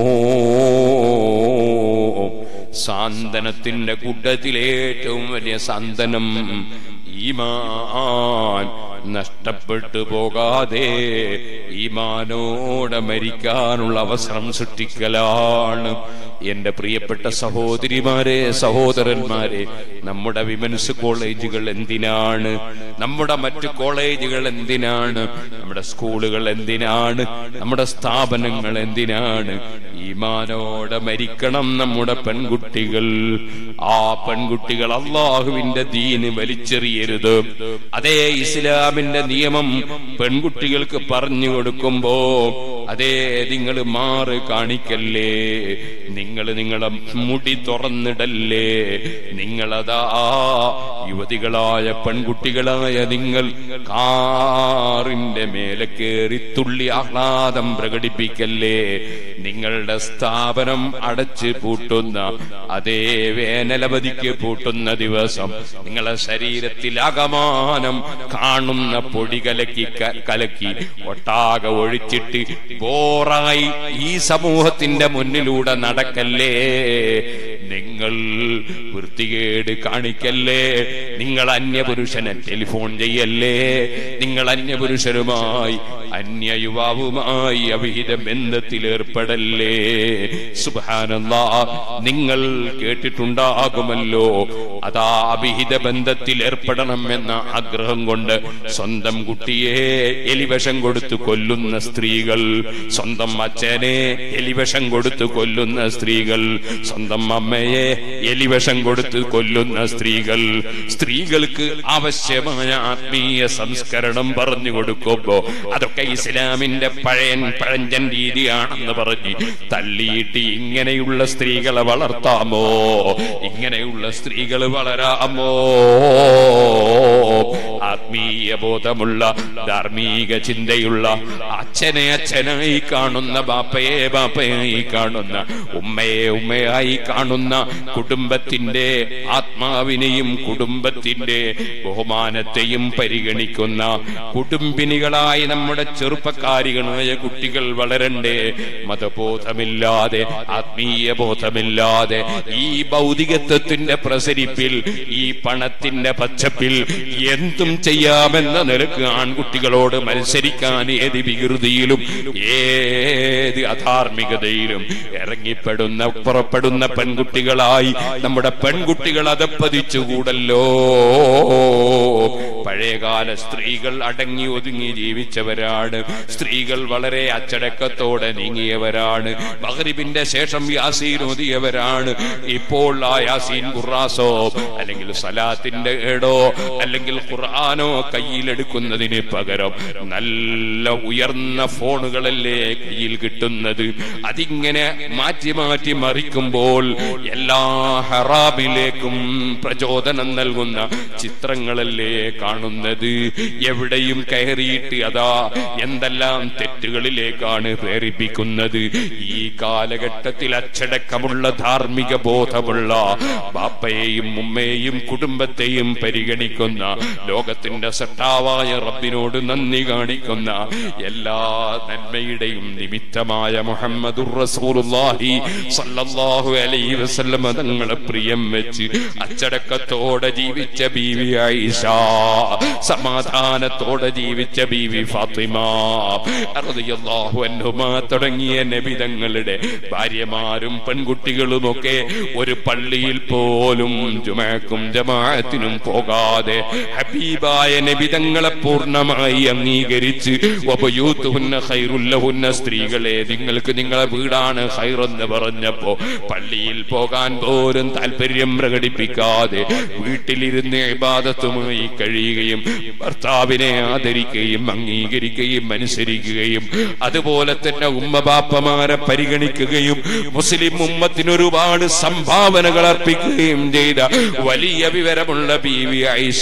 സാന്ത്വനത്തിന്റെ കൂട്ടത്തിലെ ഏറ്റവും വലിയ സാന്ത്വനം ഈമാൻ നഷ്ടപ്പെട്ടു പോകാതെ ഈമാനോടെ മരിക്കാനുള്ള അവസരം സൃഷ്ടിക്കലാണ് എന്റെ പ്രിയപ്പെട്ട സഹോദരിമാരെ സഹോദരന്മാരെ നമ്മുടെ വിമൻസ് കോളേജുകൾ എന്തിനാണ് നമ്മുടെ മറ്റു കോളേജുകൾ എന്തിനാണ് നമ്മുടെ സ്കൂളുകൾ എന്തിനാണ് നമ്മുടെ സ്ഥാപനങ്ങൾ എന്തിനാണ് ഈമാനോടെ മരിക്കണം നമ്മുടെ പെൺകുട്ടികൾ ആ പെൺകുട്ടികൾ അള്ളാഹുവിന്റെ ദീന് വലിച്ചെറിയരുത് അതേ ഇസ്ലാമിന്റെ നിയമം പെൺകുട്ടികൾക്ക് പറഞ്ഞു കൊടുക്കുമ്പോ അതേ നിങ്ങൾ മാറ് കാണിക്കല്ലേ നിങ്ങൾ നിങ്ങളെ മുടി തുറന്നിടല്ലേ നിങ്ങളതാ യുവതികളായ പെൺകുട്ടികളായ നിങ്ങൾ കാറിന്റെ മേലെ കയറി തുള്ളി ആഹ്ലാദം പ്രകടിപ്പിക്കല്ലേ നിങ്ങളുടെ സ്ഥാപനം അടച്ച് പൂട്ടുന്ന അതേ വേനലവധിക്ക് പൂട്ടുന്ന ദിവസം നിങ്ങളെ ശരീരത്തിൽ അകമാനം കാണുന്ന പൊടി കലക്കി ക- കലക്കി ഒട്ടാകെ ഒഴിച്ചിട്ട് ബോറായി ഈ സമൂഹത്തിന്റെ മുന്നിലൂടെ നടക്കല്ലേ നിങ്ങൾ വൃത്തികേട് കാണിക്കല്ലേ നിങ്ങൾ അന്യപുരുഷനെ ടെലിഫോൺ ചെയ്യല്ലേ നിങ്ങൾ അന്യപുരുഷരുമായി അന്യ യുവാവുമായി അവിഹിത ബന്ധത്തിൽ ഏർപ്പെടല്ലേ സുബാനല്ലാ നിങ്ങൾ കേട്ടിട്ടുണ്ടാകുമല്ലോ അതാ അവിഹിത ബന്ധത്തിൽ ഏർപ്പെടണം എന്ന ആഗ്രഹം കൊണ്ട് സ്വന്തം കുട്ടിയെ എലിവശം കൊടുത്തു കൊല്ലുന്ന സ്ത്രീകൾ സ്വന്തം അച്ഛനെ എലിവശം കൊടുത്തു കൊല്ലുന്ന സ്ത്രീകൾ സ്വന്തം അമ്മയെ എലിവശം കൊടുത്ത് കൊല്ലുന്ന സ്ത്രീകൾ സ്ത്രീകൾക്ക് ആവശ്യമായ ആത്മീയ സംസ്കരണം പറഞ്ഞു കൊടുക്കുമ്പോ അതൊക്കെ ഇസ്ലാമിന്റെ പഴയൻ പഴഞ്ചൻ രീതിയാണെന്ന് പറഞ്ഞ് തള്ളിയിട്ട് ഇങ്ങനെയുള്ള സ്ത്രീകളെ വളർത്താമോ ഇങ്ങനെയുള്ള സ്ത്രീകൾ വളരാമോ ആത്മീയ ബോധമുള്ള ധാർമ്മിക ചിന്തയുള്ള അച്ഛനെ അച്ഛനായി കാണുന്ന ബാപ്പയെ ബാപ്പയായി കാണുന്ന ഉമ്മയെ ഉമ്മയായി കാണുന്ന കുടുംബത്തിന്റെ ആത്മാവിനെയും കുടുംബത്തിന്റെ ബഹുമാനത്തെയും പരിഗണിക്കുന്ന കുടുംബിനികളായി നമ്മുടെ ചെറുപ്പക്കാരികളായ കുട്ടികൾ വളരണ്ടേ മതബോധമില്ലാതെ ആത്മീയ ബോധമില്ലാതെ ഈ ഭൗതികത്വത്തിന്റെ പ്രസരിപ്പിൽ ഈ പണത്തിന്റെ പച്ചപ്പിൽ എന്തും ചെയ്യാമെന്ന നിലക്ക് ആൺകുട്ടികളോട് മത്സരിക്കാൻ ഏത് വികൃതിയിലും ഏത് അധാർമികതയിലും ഇറങ്ങിപ്പെടുന്ന പുറപ്പെടുന്ന പെൺകുട്ടി പെൺകുട്ടികളായി നമ്മുടെ പെൺകുട്ടികൾ അതപ്പതിച്ചുകൂടല്ലോ പഴയകാല സ്ത്രീകൾ അടങ്ങി ഒതുങ്ങി ജീവിച്ചവരാണ് സ്ത്രീകൾ വളരെ അച്ചടക്കത്തോടെ നീങ്ങിയവരാണ് മഹരിബിന്റെ ശേഷം യാസീൻ ഓതിയവരാണ് ഇപ്പോൾ ആ യാസീൻ ഖുറാസോ അല്ലെങ്കിൽ സലാത്തിന്റെ ഏടോ അല്ലെങ്കിൽ ഖുർആാനോ കയ്യിലെടുക്കുന്നതിന് പകരം നല്ല ഉയർന്ന ഫോണുകളല്ലേ കയ്യിൽ കിട്ടുന്നത് അതിങ്ങനെ മാറ്റി മാറ്റി മറിക്കുമ്പോൾ എല്ലാ ഹറാബിലേക്കും പ്രചോദനം നൽകുന്ന ചിത്രങ്ങളല്ലേ കാണുന്നത് എവിടെയും കയറിയിട്ട് അതാ എന്തെല്ലാം തെറ്റുകളിലേക്കാണ് പ്രേരിപ്പിക്കുന്നത് ഈ കാലഘട്ടത്തിൽ അച്ചടക്കമുള്ള ധാർമ്മിക ബോധമുള്ള ബാപ്പയെയും ഉമ്മയെയും കുടുംബത്തെയും പരിഗണിക്കുന്ന ലോകത്തിന്റെ സട്ടാവായ റബ്ബിനോട് നന്ദി കാണിക്കുന്ന എല്ലാ നന്മയുടെയും നിമിത്തമായ മുഹമ്മദുർ റസൂലുള്ളാഹി സല്ലല്ലാഹു അലൈഹി വസല്ലം തങ്ങളെ പ്രിയം വെച്ച് അച്ചടക്കത്തോടെ ജീവിച്ച ബീവി ആയിഷ സമാധാനത്തോടെ ജീവിച്ച ബീവി ഫാത്തിമ റളിയല്ലാഹു അൻഹുമാ തുടങ്ങിയ നബിതങ്ങളുടെ ഭാര്യമാരും പെൺകുട്ടികളുമൊക്കെ ഒരു പള്ളിയിൽ പോലും ജുമാക്കും ജമാഅത്തിനും പോകാതെ ഹബീബായ നബിതങ്ങളെ പൂർണ്ണമായി അംഗീകരിച്ച് വബയൂത്തുഹുന്ന ഖൈറുല്ലഹുന്ന സ്ത്രീകളെ നിങ്ങൾക്ക് നിങ്ങളെ വീടാണ് ഖൈറെന്ന് പറഞ്ഞപ്പോ പള്ളിയിൽ പോകാൻ പോലും താല്പര്യം പ്രകടിപ്പിക്കാതെ വീട്ടിലിരുന്ന് ഇബാദത്തുമായി കഴിയുകയും ഭർത്താവിനെ ആദരിക്കുകയും അംഗീകരിക്കുകയും അനുസരിക്കുകയും അതുപോലെ തന്നെ ഉമ്മ ബാപ്പമാരെ പരിഗണിക്കുകയും മുസ്ലിം ഉമ്മത്തിന് ഒരുപാട് സംഭാവനകൾ അർപ്പിക്കുകയും ചെയ്ത വലിയ വിവരമുള്ള ബീവി ഐഷ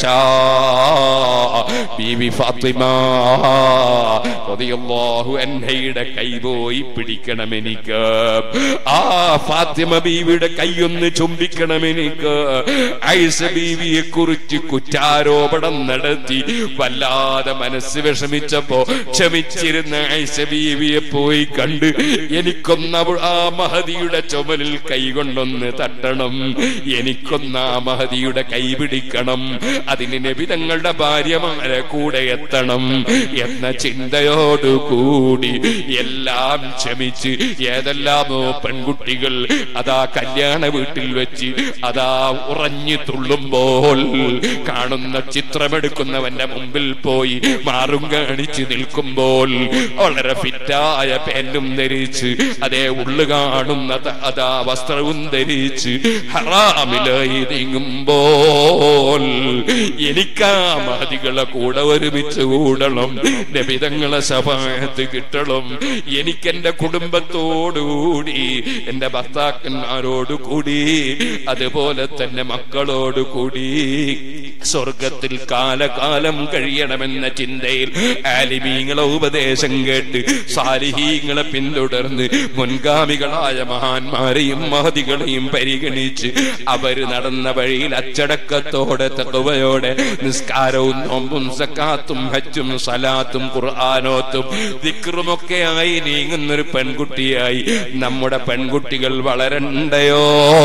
ബീവി ഫാത്തിമ റളിയല്ലാഹു അൻഹയുടെ കൈ പോയി പിടിക്കണം എനിക്ക് ആ ഫാത്തിമ ബീവിയുടെ കൈയൊന്ന് ചുംബിക്കണം എനിക്ക് ഐഷ ബീവിയെ കുറിച്ച് കുറ്റാരോപണം നടത്തി വല്ലാതെ മനസ്സ് വിഷമിച്ചപ്പോ ക്ഷമിച്ചിരുന്ന ഐഷ ബീവിയെ പോയി കണ്ട് എനിക്കൊന്ന് അവൾ ആ മഹതിയുടെ ചുമലിൽ കൈകൊണ്ടൊന്ന് തട്ടണം എനിക്കൊന്ന് ആ മഹതിയുടെ കൈ പിടിക്കണം അതിന് നബിതങ്ങളുടെ ഭാര്യമാരെ കൂടെ എത്തണം എന്ന ചിന്തയോടുകൂടി എല്ലാം ക്ഷമിച്ച് ഏതെല്ലാമോ പെൺകുട്ടികൾ അതാ കല്യാണ വീട്ടിൽ വെച്ച് അതാ ഉറഞ്ഞു തുള്ളുമ്പോൾ കാണുന്ന ചിത്രമെടുക്കുന്നവന്റെ മുമ്പിൽ പോയി മാറും കാണിച്ച് നിൽക്കുമ്പോൾ വളരെ ഫിറ്റായ പാന്റും ധരിച്ച് അതേ ഉള്ളു കാണുന്ന ത- അതാ വസ്ത്രവും ധരിച്ച് ഹറാമിലായി നീങ്ങുമ്പോൾ എനിക്കാ മഹതികളെ കൂടെ ഒരുമിച്ച് കൂടണം നബിതങ്ങളെ സഭായത്ത് കിട്ടണം എനിക്കെന്റെ കുടുംബത്തോടുകൂടി എന്റെ ഭർത്താക്കന്മാരോട് കൂടി അതുപോലെ തന്നെ മക്കളോട് കൂടി സ്വർഗത്തിൽ കാലകാലം കഴിയണമെന്ന ചിന്തയിൽ ആലിമീങ്ങളെ ഉപദേശം കേട്ട് സാലിഹീങ്ങളെ പിന്തുടർന്ന് മുൻഗാമികളായ മഹാന്മാരെയും മഹതികളെയും പരിഗണിച്ച് അവര് നടന്ന വഴിയിൽ അച്ചടക്കത്തോടെ തക്കവയോടെ നിസ്കാരവും നോമ്പും സക്കാത്തും ഹജ്ജും സലാത്തും ഖുർആാനോത്തും ദിക്റുമൊക്കെയായി നീങ്ങുന്നൊരു പെൺകുട്ടിയായി നമ്മുടെ പെൺകുട്ടികൾ വളരണ്ടയോ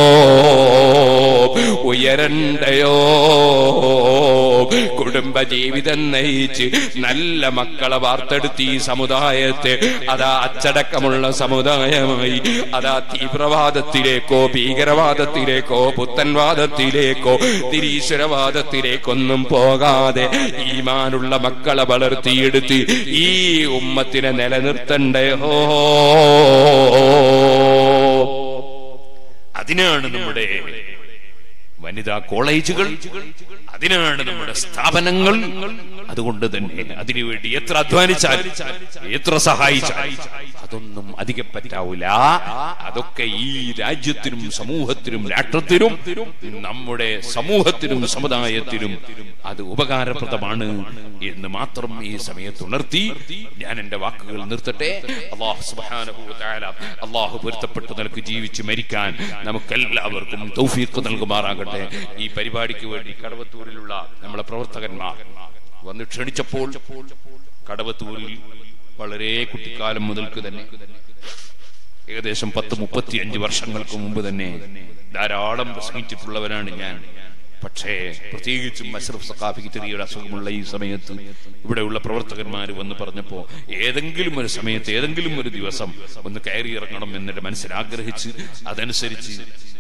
ഉയരണ്ടയോ കുടുംബ ജീവിതം നയിച്ച് നല്ല മക്കളെ വാർത്തെടുത്ത് ഈ സമുദായത്തെ അതാ അച്ചടക്കമുള്ള സമുദായമായി അതാ തീവ്രവാദത്തിലേക്കോ ഭീകരവാദത്തിലേക്കോ പുത്തൻവാദത്തിലേക്കോ നിരീശ്വരവാദത്തിലേക്കൊന്നും പോകാതെ ഈമാനുള്ള മക്കളെ വളർത്തിയെടുത്ത് ഈ ഉമ്മത്തിനെ നിലനിർത്തണ്ടയോ അതിനാണ് നമ്മുടെ വനിതാ കോളേജുകൾ അതിനാണ് നമ്മുടെ സ്ഥാപനങ്ങൾ അതുകൊണ്ട് തന്നെ അതിനുവേണ്ടി എത്ര അധ്വാനിച്ചാൽ എത്ര സഹായിച്ചാൽ അതൊന്നും അധികം പറ്റാവൂല അതൊക്കെ ഈ രാജ്യത്തിനും സമൂഹത്തിനും രാഷ്ട്രത്തിനും നമ്മുടെ സമൂഹത്തിനും സമുദായത്തിനും അത് ഉപകാരപ്രദമാണ് എന്ന് മാത്രം ഈ സമയത്ത് ഉണർത്തി ഞാൻ എന്റെ വാക്കുകൾ നിർത്തട്ടെ അള്ളാഹു സുബ്ഹാനഹു വ തആല അള്ളാഹു പൊരുത്തപ്പെട്ട് നിനക്ക് ജീവിച്ച് മരിക്കാൻ നമുക്കെല്ലാവർക്കും തൗഫീഖ് നൽകുമാറാകട്ടെ ഈ പരിപാടിക്ക് വേണ്ടി കടവത്തൂരിലുള്ള നമ്മളെ പ്രവർത്തകന്മാർ വന്ന് ക്ഷണിച്ചപ്പോൾ കടവത്തൂരിൽ വളരെ കുട്ടിക്കാലം മുതൽക്ക് തന്നെ ഏകദേശം പത്ത് മുപ്പത്തിയഞ്ച് വർഷങ്ങൾക്ക് മുമ്പ് തന്നെ ധാരാളം പ്രസംഗിച്ചിട്ടുള്ളവരാണ് ഞാൻ പക്ഷേ പ്രത്യേകിച്ചും അഷ്റഫ് സഖാഫിക്ക് ചെറിയൊരു അസുഖമുള്ള ഈ സമയത്ത് ഇവിടെയുള്ള പ്രവർത്തകന്മാർ വന്ന് പറഞ്ഞപ്പോ ഏതെങ്കിലും ഒരു സമയത്ത് ഏതെങ്കിലും ഒരു ദിവസം ഒന്ന് കയറി ഇറങ്ങണം എന്നിട്ട് മനസ്സിൽ ആഗ്രഹിച്ച് അതനുസരിച്ച്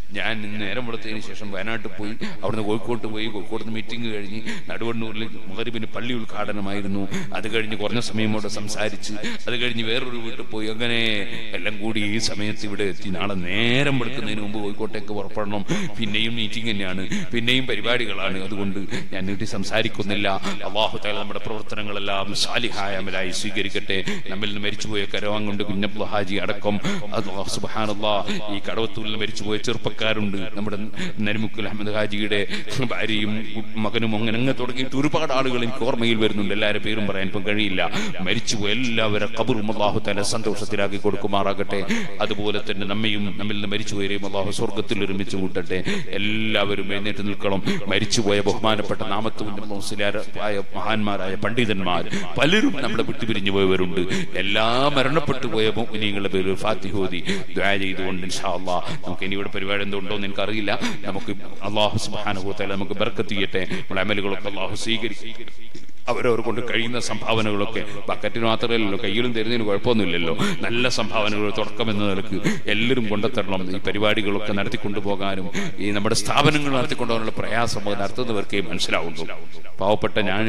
ഞാൻ നേരം വെളുത്തതിന് ശേഷം വയനാട്ടിൽ പോയി അവിടുന്ന് കോഴിക്കോട്ട് പോയി കോഴിക്കോട് നിന്ന് മീറ്റിംഗ് കഴിഞ്ഞ് നടുവണ്ണൂരിൽ മകരിബിന് പള്ളി ഉദ്ഘാടനമായിരുന്നു അത് കഴിഞ്ഞ് കുറഞ്ഞ സമയം കൂടെ സംസാരിച്ച് അത് കഴിഞ്ഞ് വേറൊരു വീട്ടിൽ പോയി അങ്ങനെ എല്ലാം കൂടി ഈ സമയത്ത് ഇവിടെ എത്തി നാളെ നേരം വെളുക്കുന്നതിന് മുമ്പ് കോഴിക്കോട്ടേക്ക് പുറപ്പെടണം പിന്നെയും മീറ്റിംഗ് തന്നെയാണ് പിന്നെയും പരിപാടികളാണ് അതുകൊണ്ട് ഞാൻ നീട്ടി സംസാരിക്കുന്നില്ല അള്ളാഹു താല നമ്മുടെ പ്രവർത്തനങ്ങളെല്ലാം സാലിഹായ അമലായി സ്വീകരിക്കട്ടെ നമ്മിൽ നിന്ന് മരിച്ചുപോയ കരവാങ്ങുണ്ട് കുഞ്ഞബ്ദു ഹാജി അടക്കം അള്ളാഹു സുബ്ഹാനല്ലാ ഈ കടവത്തൂരിൽ മരിച്ചുപോയ ചെറുപ്പക്കാരുണ്ട് നമ്മുടെ നരിമുക്കുൽ അഹമ്മദ് ഹാജിയുടെ ഭാര്യയും മകനും അങ്ങനെ അങ്ങ് തുടങ്ങിയിട്ട് ഒരുപാട് ആളുകൾ എനിക്ക് ഓർമ്മയിൽ വരുന്നുണ്ട് എല്ലാവരുടെ പേരും പറയാൻ ഇപ്പം കഴിയില്ല മരിച്ചുപോയ എല്ലാവരും കബറും അള്ളാഹു തല സന്തോഷത്തിലാക്കി കൊടുക്കുമാറാകട്ടെ അതുപോലെ തന്നെ നമ്മയും നമ്മിൽ നിന്ന് മരിച്ചുപോയവരെയും അള്ളാഹു സ്വർഗത്തിൽ ഒരുമിച്ച് കൂട്ടട്ടെ എല്ലാവരും എഴുന്നേറ്റ് നിൽക്കണം മരിച്ചുപോയ ബഹുമാനപ്പെട്ട നാമത്തുവിന്റെ മുസ്ലിയായ മഹാന്മാരായ പണ്ഡിതന്മാർ പലരും നമ്മളെ വിട്ടുപിരിഞ്ഞു പോയവരുണ്ട് എല്ലാ മരണപ്പെട്ടു പോയ മുഅ്മിനീങ്ങളുടെ പേരിൽ ഫാത്തിഹോദി ദ്വാ ചെയ്തുകൊണ്ട് ഇൻഷാ അള്ളാഹ് നമുക്ക് ഇനി ഇവിടെ പരിപാടി എന്തോ ഉണ്ടോ എന്ന് എനിക്കറിയില്ല നമുക്ക് അള്ളാഹു സുബ്ഹാനഹു തആല നമുക്ക് ബർക്കത്ത് ചെയ്യട്ടെ നമ്മുടെ അമലുകളൊക്കെ അള്ളാഹു സ്വീകരിക്കും അവരവർ കൊണ്ട് കഴിയുന്ന സംഭാവനകളൊക്കെ ബക്കറ്റിന് മാത്രമല്ലല്ലോ കയ്യിലും തരുന്നതിന് കുഴപ്പമൊന്നുമില്ലല്ലോ നല്ല സംഭാവനകൾ തുടക്കം എന്ന നിലക്ക് എല്ലാവരും കൊണ്ടുത്തരണം ഈ പരിപാടികളൊക്കെ നടത്തിക്കൊണ്ടു പോകാനും ഈ നമ്മുടെ സ്ഥാപനങ്ങൾ നടത്തിക്കൊണ്ടുപോകാനുള്ള പ്രയാസം അത് നടത്തുന്നവർക്കേ മനസ്സിലാവുള്ളൂ പാവപ്പെട്ട ഞാൻ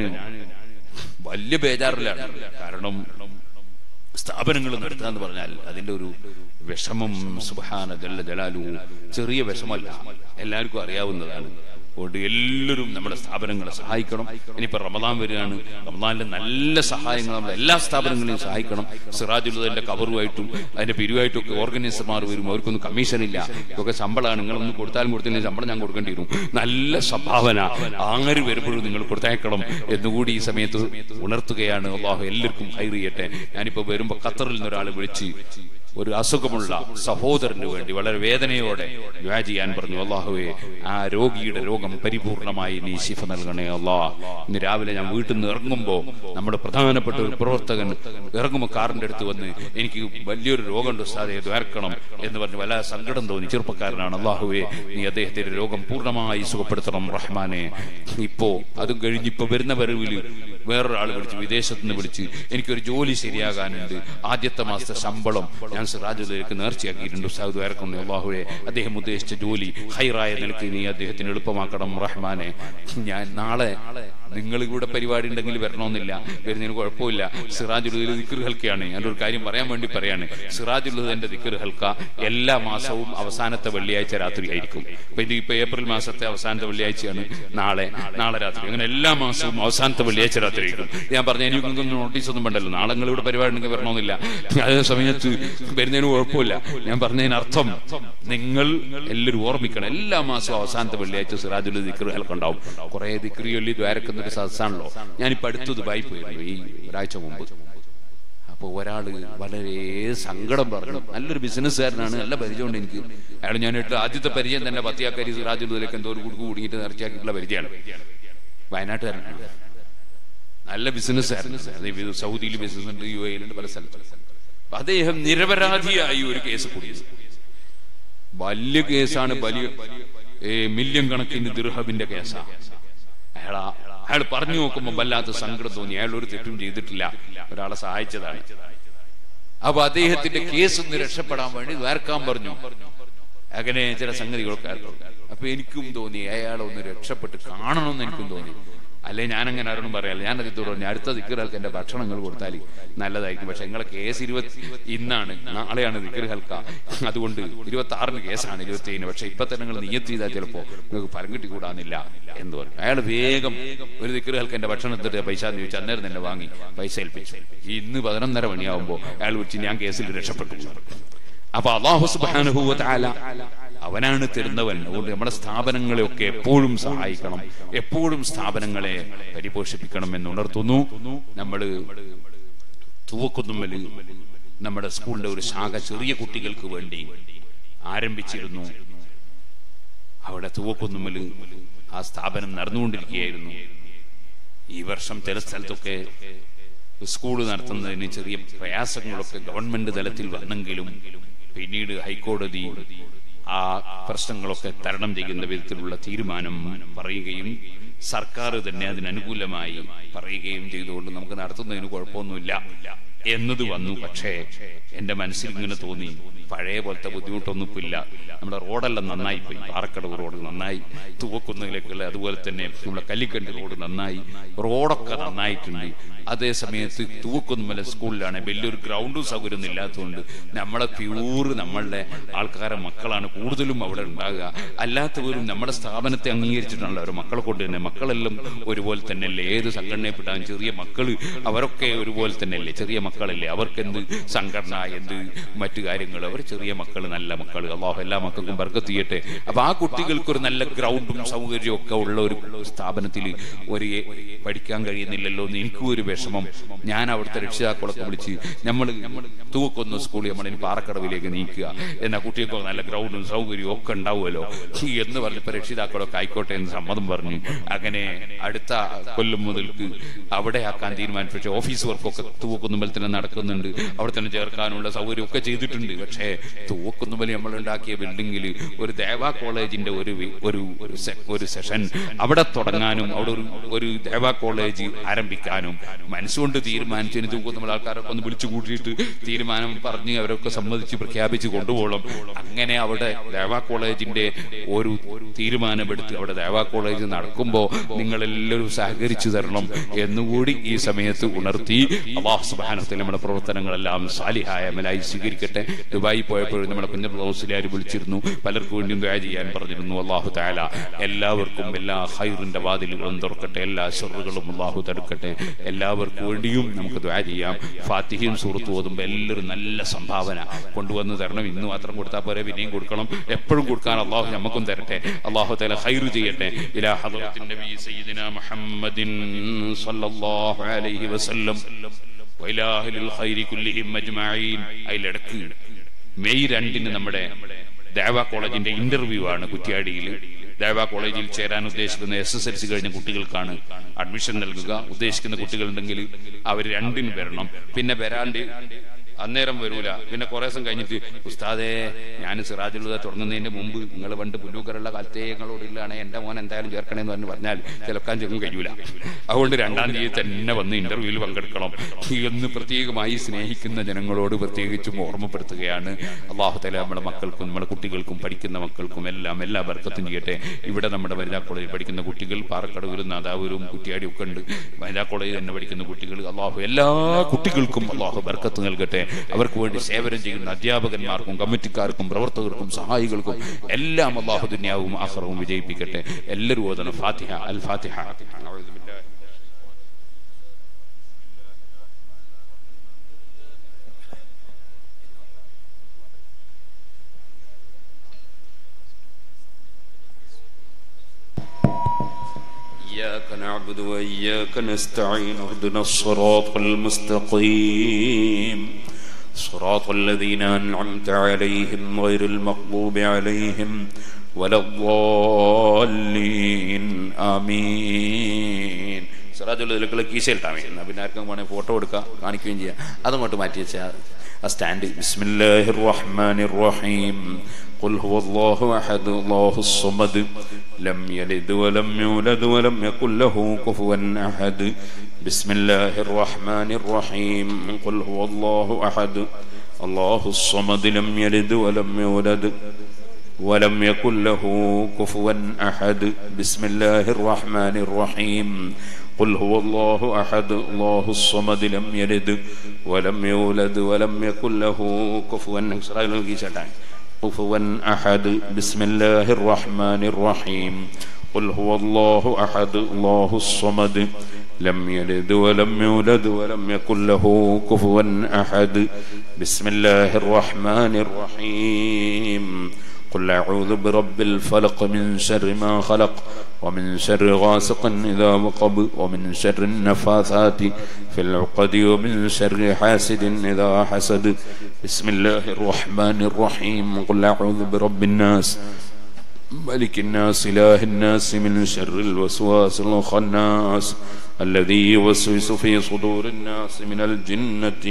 വലിയ ബേജാറിലാണ് കാരണം സ്ഥാപനങ്ങൾ നടത്തുക എന്ന് പറഞ്ഞാൽ അതിന്റെ ഒരു വിഷമം സുബാന ജല്ല ജലാലു ചെറിയ വിഷമല്ല എല്ലാവർക്കും അറിയാവുന്നതാണ് അതുകൊണ്ട് എല്ലാവരും നമ്മുടെ സ്ഥാപനങ്ങളെ സഹായിക്കണം ഇനിയിപ്പോ റമദാൻ വരികയാണ് റമദാനിലെ നല്ല സഹായങ്ങൾ നമ്മുടെ എല്ലാ സ്ഥാപനങ്ങളെയും സഹായിക്കണം സിറാജുള്ളതിന്റെ കവറുമായിട്ടും അതിന്റെ പിരിവായിട്ടും ഒക്കെ ഓർഗനൈസർമാർ വരും അവർക്കൊന്നും കമ്മീഷൻ ഇല്ല ഇതൊക്കെ ശമ്പളമാണ് നിങ്ങളൊന്നും കൊടുത്താലും കൊടുത്തില്ലെങ്കിൽ ശമ്പളം ഞാൻ കൊടുക്കേണ്ടി വരും നല്ല സംഭാവന ആര് വരുമ്പോഴും നിങ്ങൾ കൊടുത്തയക്കണം എന്നുകൂടി ഈ സമയത്ത് ഉണർത്തുകയാണ് അള്ളാഹു എല്ലാവർക്കും ഹൈർ ചെയ്യട്ടെ ഞാനിപ്പോ വരുമ്പോ ഖത്തറിൽ നിന്ന് ഒരാൾ വിളിച്ച് ഒരു അസുഖമുള്ള സഹോദരന് വേണ്ടി വളരെ വേദനയോടെ ദ്വാ ചെയ്യാൻ പറഞ്ഞു അള്ളാഹുവെ ആ രോഗിയുടെ രോഗം പരിപൂർണമായി നീ ശിഫ നൽകണേ അള്ളാ ഇന്ന് രാവിലെ ഞാൻ വീട്ടിൽ നിന്ന് ഇറങ്ങുമ്പോ നമ്മുടെ പ്രധാനപ്പെട്ട ഒരു പ്രവർത്തകൻ ഇറങ്ങുമ്പോൾ കാറിന്റെ അടുത്ത് വന്ന് എനിക്ക് വലിയൊരു രോഗമുണ്ട് സാധേ ദ്വാർക്കണം എന്ന് പറഞ്ഞ് വല്ല സങ്കടം തോന്നി ചെറുപ്പക്കാരനാണ് അള്ളാഹുവെ നീ അദ്ദേഹത്തിന്റെ രോഗം പൂർണ്ണമായി സുഖപ്പെടുത്തണം റഹ്മാനെ ഇപ്പോ അതും കഴിഞ്ഞ് ഇപ്പൊ വരുന്ന വരവില് വേറൊരാൾ വിളിച്ച് വിദേശത്ത് നിന്ന് വിളിച്ച് എനിക്കൊരു ജോലി ശരിയാകാനുണ്ട് ആദ്യത്തെ മാസത്തെ ശമ്പളം ഞാൻ സിറാജുലേക്ക് നേർച്ചയാക്കിയിട്ടുണ്ട് ഉസ്താദ് ഇറക്കുന്നു അള്ളാഹുവെ അദ്ദേഹം ഉദ്ദേശിച്ച ജോലി ഹൈറായ നിലയ്ക്ക് നീ അദ്ദേഹത്തിന് എളുപ്പമാക്കണം റഹ്മാനെ ഞാൻ നാളെ നിങ്ങൾ ഇവിടെ പരിപാടി ഉണ്ടെങ്കിൽ വരണമെന്നില്ല വരുന്നതിന് കുഴപ്പമില്ല സിറാജുൽ ദിക്കർ ഹൽക്കയാണ് ഞാനൊരു കാര്യം പറയാൻ വേണ്ടി പറയാണ് സിറാജുള്ളതിന്റെ ദിക്കർ ഹൽക്ക എല്ലാ മാസവും അവസാനത്തെ വെള്ളിയാഴ്ച രാത്രി ആയിരിക്കും അപ്പൊ ഇത് ഇപ്പൊ ഏപ്രിൽ മാസത്തെ അവസാനത്തെ വെള്ളിയാഴ്ചയാണ് നാളെ നാളെ രാത്രി അങ്ങനെ എല്ലാ മാസവും അവസാനത്തെ വെള്ളിയാഴ്ച രാത്രി ആയിരിക്കും ഞാൻ പറഞ്ഞ എനിക്കൊന്നും നോട്ടീസ് ഒന്നും വേണ്ടല്ലോ നാളെ നിങ്ങൾ ഇവിടെ പരിപാടി ഉണ്ടെങ്കിൽ വരണമെന്നില്ല അതേ സമയത്ത് വരുന്നതിന് കുഴപ്പമില്ല ഞാൻ പറഞ്ഞതിന് അർത്ഥം നിങ്ങൾ എല്ലാവരും ഓർമ്മിക്കണം എല്ലാ മാസവും അവസാനത്തെ വെള്ളിയാഴ്ച സിറാജുൽ ദിക്കർ ഹൽക്ക ഉണ്ടാവും കുറെ ദിക്രി ചൊല്ലി ദ്വാരക്കുന്ന ഒരു സദസ്സാണല്ലോ ഞാനിപ്പോ അടുത്ത് ദുബായി പോയിരുന്നു ഈ ഒരാഴ്ച മുമ്പ് അപ്പൊ ഒരാള് വളരെ സങ്കടം പറഞ്ഞു നല്ലൊരു ബിസിനസ്സുകാരനാണ് നല്ല പരിചയമുണ്ട് എനിക്ക് അയാൾ ഞാൻ ഇട്ട് ആദ്യത്തെ പരിചയം തന്നെ പത്തിയാക്കരി സിറാജുദ്ദീലേക്ക് എന്തോ ഒരു കുടുക്ക് കൂടിയിട്ട് നേർച്ചയാക്കിയിട്ടുള്ള പരിചയമാണ് വയനാട്ടുകാരനാണ് നല്ല ബിസിനസ്സുകാരൻ സൗദിയിൽ ബിസിനസ് ഉണ്ട് യു എയിലുണ്ട് പല സ്ഥലത്തും അപ്പൊ അദ്ദേഹം നിരപരാധിയായി ഒരു കേസ് കൂടിയത് വലിയ കേസാണ് വലിയ മില്യൺ കണക്കിന് ദിർഹബിന്റെ കേസാണ് അയാൾ അയാൾ പറഞ്ഞു നോക്കുമ്പോൾ വല്ലാത്ത സങ്കടം തോന്നി അയാൾ ഒരു തെറ്റും ചെയ്തിട്ടില്ല ഒരാളെ സഹായിച്ചതാണ് അപ്പൊ അദ്ദേഹത്തിന്റെ കേസ് ഒന്ന് രക്ഷപ്പെടാൻ വേണ്ടി വേർക്കാൻ പറഞ്ഞു അങ്ങനെ ചില സംഗതികളൊക്കെ അപ്പൊ എനിക്കും തോന്നി അയാളെ ഒന്ന് രക്ഷപ്പെട്ട് കാണണമെന്ന് എനിക്കും തോന്നി അല്ലെ ഞാൻ അങ്ങനെ ആരോടും പറയാല്ല ഞാൻ അതിൽ തുടർന്ന് അടുത്ത ദിക്കറുകൾക്ക് എന്റെ ഭക്ഷണങ്ങൾ കൊടുത്താൽ നല്ലതായിരിക്കും പക്ഷെ നിങ്ങളെ കേസ് ഇരുപത്തി ഇന്നാണ് നാളെയാണ് ദിക്കർ ഹൽക്ക അതുകൊണ്ട് ഇരുപത്തി ആറിന് കേസാണ് ഇരുപത്തി ഏഴിന് പക്ഷെ ഇപ്പൊ തന്നെ നിങ്ങൾ നിയത്ത് ചെയ്താൽ ചിലപ്പോ നിങ്ങൾക്ക് ഫലം കിട്ടിക്കൂടാന്നില്ല എന്ന് പറഞ്ഞു അയാൾ വേഗം ഒരു ദിക്കർ ഹൽക്ക എന്റെ ഭക്ഷണം എടുത്തിട്ട് പൈസ എന്ന് ചോദിച്ചു അന്നേരം തന്നെ വാങ്ങി പൈസ ഏൽപ്പിച്ചു ഇന്ന് പതിനൊന്നര മണിയാവുമ്പോ അയാൾ വിളിച്ച് ഞാൻ കേസിൽ രക്ഷപ്പെട്ടു അപ്പൊ അള്ളാഹു സുബാനുഭൂവ അവനാണ് തരുന്നവൻ അതുകൊണ്ട് നമ്മുടെ സ്ഥാപനങ്ങളെയൊക്കെ എപ്പോഴും സഹായിക്കണം എപ്പോഴും സ്ഥാപനങ്ങളെ പരിപോഷിപ്പിക്കണം എന്ന് ഉണർത്തുന്നു നമ്മൾ തൂവക്കുന്നുമ്മല് നമ്മുടെ സ്കൂളിന്റെ ഒരു ശാഖ ചെറിയ കുട്ടികൾക്ക് വേണ്ടി ആരംഭിച്ചിരുന്നു അവിടെ തൂവക്കുന്നുമ്മല് ആ സ്ഥാപനം നടന്നുകൊണ്ടിരിക്കുകയായിരുന്നു ഈ വർഷം ചില സ്ഥലത്തൊക്കെ സ്കൂൾ നടത്തുന്നതിന് ചെറിയ പ്രയാസങ്ങളൊക്കെ ഗവൺമെന്റ് തലത്തിൽ വന്നെങ്കിലും പിന്നീട് ഹൈക്കോടതി ആ പ്രശ്നങ്ങളൊക്കെ തരണം ചെയ്യുന്ന വിധത്തിലുള്ള തീരുമാനം പറയുകയും സർക്കാർ തന്നെ അതിനനുകൂലമായി പറയുകയും ചെയ്തുകൊണ്ട് നമുക്ക് നടത്തുന്നതിന് കുഴപ്പമൊന്നുമില്ല എന്നത് വന്നു പക്ഷേ എന്റെ മനസ്സിൽ ഇങ്ങനെ തോന്നി പഴയ പോലത്തെ ബുദ്ധിമുട്ടൊന്നും ഇപ്പൊ ഇല്ല നമ്മുടെ റോഡെല്ലാം നന്നായി പോയി പാറക്കടവ് റോഡ് നന്നായി തൂവക്കുന്നിലേക്കുള്ള അതുപോലെ തന്നെ നമ്മുടെ കല്ലിക്കണ്ടി റോഡ് നന്നായി റോഡൊക്കെ നന്നായിട്ടുണ്ട് അതേ സമയത്ത് തൂവക്കുന്നുമല സ്കൂളിലാണ് വലിയൊരു ഗ്രൗണ്ടും സൗകര്യമൊന്നും ഇല്ലാത്തതുകൊണ്ട് നമ്മളെ പ്യൂറ് നമ്മളുടെ ആൾക്കാരെ മക്കളാണ് കൂടുതലും അവിടെ ഉണ്ടാകുക അല്ലാത്തവരും നമ്മുടെ സ്ഥാപനത്തെ അംഗീകരിച്ചിട്ടാണല്ലോ അവർ മക്കളെ കൊണ്ട് തന്നെ മക്കളെല്ലാം ഒരുപോലെ തന്നെയല്ലേ ഏത് സംഘടനയിൽപ്പെട്ടാലും ചെറിയ മക്കള് അവരൊക്കെ ഒരുപോലെ തന്നെയല്ലേ ചെറിയ മക്കളല്ലേ അവർക്ക് എന്ത് സംഘടന എന്ത് മറ്റു കാര്യങ്ങൾ അവർ ചെറിയ മക്കൾ നല്ല മക്കൾ അള്ളാഹു എല്ലാ മക്കൾക്കും ബർക്കത്ത് ചെയ്യട്ടെ അപ്പൊ ആ കുട്ടികൾക്ക് ഒരു നല്ല ഗ്രൗണ്ടും സൗകര്യവും ഒക്കെ ഉള്ള ഒരു സ്ഥാപനത്തിൽ ഒരു പഠിക്കാൻ കഴിയുന്നില്ലല്ലോ എന്ന് എനിക്കും ഒരു വിഷമം ഞാൻ അവിടുത്തെ രക്ഷിതാക്കളൊക്കെ വിളിച്ച് നമ്മൾ തൂക്കൊന്ന് സ്കൂളിൽ നമ്മൾ ഇനി പാറക്കടവിലേക്ക് നീക്കുക എന്നാ കുട്ടികൾക്ക് നല്ല ഗ്രൗണ്ടും സൗകര്യവും ഒക്കെ ഉണ്ടാവുമല്ലോ എന്ന് പറഞ്ഞപ്പോ രക്ഷിതാക്കളൊക്കെ ആയിക്കോട്ടെ എന്ന് സമ്മതം പറഞ്ഞു അങ്ങനെ അടുത്ത കൊല്ലം മുതൽക്ക് അവിടെ ആക്കാൻ തീരുമാനിച്ചു ഓഫീസ് വർക്കൊക്കെ തൂവക്കുന്നുമ്പൽ തന്നെ നടക്കുന്നുണ്ട് അവിടെ തന്നെ ചേർക്കാനുള്ള സൗകര്യം ഒക്കെ ചെയ്തിട്ടുണ്ട് പക്ഷേ തൂവക്കുന്നുമ്പൽ നമ്മൾ ഉണ്ടാക്കിയ ബിൽഡിങ്ങിൽ ഒരു ദേവാ കോളേജിന്റെ ഒരു വി- ഒരു ഒരു സെ- ഒരു സെഷൻ അവിടെ തുടങ്ങാനും അവിടെ ഒരു ഒരു ദേവാ കോളേജ് ആരംഭിക്കാനും മനസ്സുകൊണ്ട് തീരുമാനിച്ചതിന് തൂക്കുന്നുമ്പോൾ ആൾക്കാരൊക്കെ ഒന്ന് വിളിച്ചു കൂട്ടിയിട്ട് തീരുമാനം പറഞ്ഞ് അവരൊക്കെ സമ്മതിച്ച് പ്രഖ്യാപിച്ച് കൊണ്ടുപോകണം അങ്ങനെ അവിടെ ദേവാ കോളേജിന്റെ ഒരു തീരുമാനമെടുത്ത് അവിടെ ദേവാ കോളേജ് നടക്കുമ്പോൾ നിങ്ങളെല്ലാവരും സഹകരിച്ചു തരണം എന്നുകൂടി ഈ സമയത്ത് ഉണർത്തി അള്ളാഹു സുബാനത്തിൽ നമ്മുടെ പ്രവർത്തനങ്ങളെല്ലാം സാലിഹായ മലായി സ്വീകരിക്കട്ടെ ദുബായി പോയപ്പോഴും നമ്മുടെ കുഞ്ഞബ്ല ഹൗസിലാർ വിളിച്ചിരുന്നു പലർക്കും വേണ്ടിയും ദയ ചെയ്യാൻ പറഞ്ഞിരുന്നു അള്ളാഹു താല എല്ലാവർക്കും എല്ലാ ഹൈറിന്റെ വാതിലുകളും തുറക്കട്ടെ എല്ലാ ഷെറുകളും അള്ളാഹു തടുക്കട്ടെ എല്ലാവർക്കും വേണ്ടിയും നമുക്ക് ദ്വാ ചെയ്യാം ഫാത്തിഹയും സുഹൃത്തു ഓതുമ്പോൾ എല്ലാവരും നല്ല സംഭാവന കൊണ്ടുവന്ന് തരണം ഇന്ന് മാത്രം കൊടുത്താൽ പോരെ പിന്നെയും കൊടുക്കണം എപ്പോഴും കൊടുക്കാൻ അള്ളാഹു നമുക്കും തരട്ടെ അള്ളാഹു തല ഹൈറ് ചെയ്യട്ടെ ഇലാ ഹദ്റത്തിൻ നബി സയ്യിദിന മുഹമ്മദിൻ സല്ലല്ലാഹു അലൈഹി വസല്ലം വൈലാഹിൽ ഖൈരി കുല്ലിഹിം അജ്മഈൻ അതിലിടക്ക് മെയ് രണ്ടിന് നമ്മുടെ ദേവ കോളേജിന്റെ ഇന്റർവ്യൂ ആണ് കുറ്റ്യാടിയിൽ ദേവ കോളേജിൽ ചേരാൻ ഉദ്ദേശിക്കുന്ന എസ് എസ് എൽ സി കഴിഞ്ഞ കുട്ടികൾക്കാണ് അഡ്മിഷൻ നൽകുക ഉദ്ദേശിക്കുന്ന കുട്ടികളുണ്ടെങ്കിൽ അവർ രണ്ടിന് വരണം പിന്നെ വരാണ്ട് അന്നേരം വരൂല പിന്നെ കുറെ ദിവസം കഴിഞ്ഞിട്ട് ഉസ്താദേ ഞാൻ സിറാജുലുദ തുടങ്ങുന്നതിന്റെ മുമ്പ് നിങ്ങൾ പണ്ട് പുല്ലൂക്കറുള്ള കാലത്തേ ഞങ്ങളോട് ഇല്ലാണ് എന്റെ മോൻ എന്തായാലും ചേർക്കണേന്ന് പറഞ്ഞ് പറഞ്ഞാൽ ചിലക്കാൻ ചെങ്ങും കഴിയൂല അതുകൊണ്ട് രണ്ടാം തീയതി തന്നെ വന്ന് ഇന്റർവ്യൂവിൽ പങ്കെടുക്കണം എന്ന് പ്രത്യേകമായി സ്നേഹിക്കുന്ന ജനങ്ങളോട് പ്രത്യേകിച്ചും ഓർമ്മപ്പെടുത്തുകയാണ് അള്ളാഹുത്തല നമ്മുടെ മക്കൾക്കും നമ്മുടെ കുട്ടികൾക്കും പഠിക്കുന്ന മക്കൾക്കും എല്ലാം എല്ലാ ബർക്കത്തും ചെയ്യട്ടെ ഇവിടെ നമ്മുടെ വനിതാ കോളേജിൽ പഠിക്കുന്ന കുട്ടികൾ പാറക്കടവിലും നാദാവൂരും കുറ്റിയാടിയും ഒക്കെ ഉണ്ട് വനിതാ കോളേജിൽ തന്നെ പഠിക്കുന്ന കുട്ടികൾ അള്ളാഹു എല്ലാ കുട്ടികൾക്കും അള്ളാഹു ബർക്കത്ത് നൽകട്ടെ അവർക്ക് വേണ്ടി സേവനം ചെയ്യുന്ന അധ്യാപകന്മാർക്കും കമ്മിറ്റിക്കാർക്കും പ്രവർത്തകർക്കും സഹായികൾക്കും എല്ലാം അള്ളാഹു ദുന്യാവും ആഹ്റവും വിജയിപ്പിക്കട്ടെ എല്ലാവരും ഓതണം ഫാത്തിഹ അൽ ഫാത്തിഹ അഊദു ബില്ലാഹി إياك نعبد وإياك نستعين اهدنا الصراط المستقيم صراط الذين أنعمت عليهم غير المغضوب عليهم ولا الضالين آمين സിറാജുള്ള കീശയിലിട്ടാമേ എന്നാൽ പിന്നെ ആർക്കും വേണേൽ ഫോട്ടോ എടുക്കാം കാണിക്കുകയും ചെയ്യാം അതങ്ങോട്ട് മാറ്റി വെച്ചാൽ ആ സ്റ്റാൻഡ് ബിസ്മില്ലാഹിർ റഹ്മാനിർ റഹീം قل هو الله أحد الله الصمد لم يلد ولم يولد ولم يكن له كفوا أحد بسم الله الرحمن الرحيم قل هو الله أحد الله الصمد لم يلد ولم يولد ولم يكن له كفوا أحد بسم الله الرحمن الرحيم قل هو الله أحد الله الصمد لم يلد ولم يولد ولم يكن له كفوا كفوا أحد بسم الله الرحمن الرحيم قل هو الله أحد الله الصمد لم يلد ولم يولد ولم يكن له كفوا أحد بسم الله الرحمن الرحيم قل أعوذ برب الفلق من شر ما خلق ومن شر غاسق إذا وقب ومن شر النفاثات في العقد ومن شر حاسد إذا حسد بسم الله الرحمن الرحيم قل أعوذ برب الناس ملك الناس إله الناس من شر الوسواس الخناس الذي يوسوس في صدور الناس من الجنة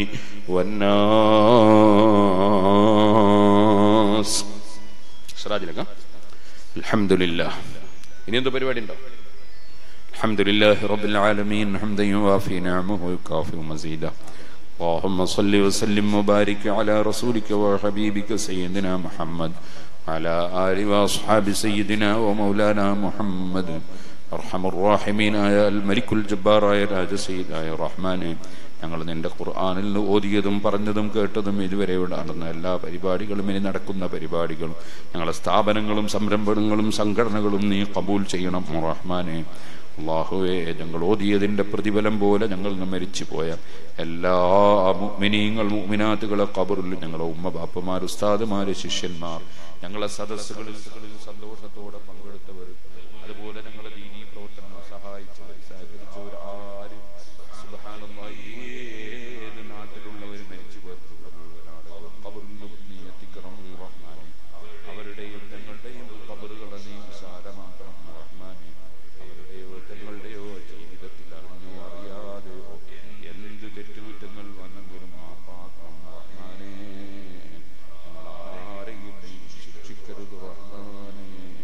والناس സിറാജിലൊക്കെ അൽഹംദുലില്ലാ ഇനി എന്തോ പരിപാടി ഉണ്ടോ الحمد لله رب العالمين حمدا يوافي نعمه ويكافئ مزيدا اللهم صل وسلم وبارك على رسولك وحبيبك سيدنا محمد على آل وأصحاب سيدنا ومولانا محمد أرحم الراحمين يا الملك الجبار يا രാജ സയ്യിദായ റഹ്മാനെ ഞങ്ങൾ നിന്റെ ഖുർആാനിൽ നിന്ന് ഓതിയതും പറഞ്ഞതും കേട്ടതും ഇതുവരെ നടന്ന എല്ലാ പരിപാടികളും ഇനി നടക്കുന്ന പരിപാടികളും ഞങ്ങളെ സ്ഥാപനങ്ങളും സംരംഭങ്ങളും സംഘടനകളും നീ കബൂൽ ചെയ്യണം റഹ്മാനെ അള്ളാഹുവെ ഞങ്ങൾ ഓതിയതിൻ്റെ പ്രതിഫലം പോലെ ഞങ്ങൾ നിന്ന് മരിച്ചു പോയ എല്ലാ മുഅ്മിനീങ്ങൾ മുഅ്മിനാത്തുകളെ കബറിൽ ഞങ്ങളെ ഉമ്മ ബാപ്പമാർ ഉസ്താദുമാർ ശിഷ്യന്മാർ ഞങ്ങളെ സദസ്സുകളിൽ സന്തോഷത്തോടെ പങ്കെടുത്തവർ അതുപോലെ ഞങ്ങളെ ദീനീ പ്രവർത്തനങ്ങൾ സഹായിച്ചവർ സഹകരിച്ചവർ ആരും സുബ്ഹാനല്ലാഹ് ഏത് നാട്ടിലുള്ളവർ മരിച്ചു പോയിട്ടുള്ള മുഴുവൻ ആളുകളും കബറിലും നീ എത്തിക്കണം റഹ്മാനെ അവരുടെയും ഞങ്ങളുടെയും കബറുകളെ നീ വിശാലമാക്കണം റഹ്മാനെ അവരുടെയോ തങ്ങളുടെയോ ജീവിതത്തിൽ അറിഞ്ഞോ അറിയാതെയോ എന്ത് തെറ്റുകുറ്റങ്ങൾ വന്നെങ്കിലും മാപ്പാക്കണം റഹ്മാനെ ഞങ്ങളാരെയും നീ ശിക്ഷിക്കരുത് റഹ്മാനെ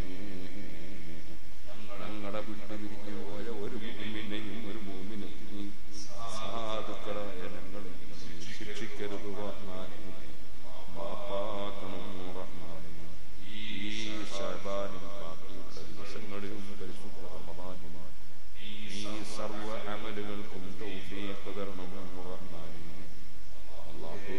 ഞങ്ങളെ വിട്ട് പിരിഞ്ഞു പോയ ഒരു മൂമിനെയും ഒരു മൂമിനെയും നീ സാധുക്കളായ ഞങ്ങളെ നീ ശിക്ഷിക്കരുത് റഹ്മാനെ മാപ്പാക്കണം റഹ്മാനെ ഈ ശഅബാനിൽ ബാക്കിയുള്ള ദിവസങ്ങളിലും പരിശുദ്ധ റമദാനിലും നീ സർവ്വ അമലുകൾക്കും തൗഫീഖ് തരണം റഹ്മാനെ അല്ലാഹേ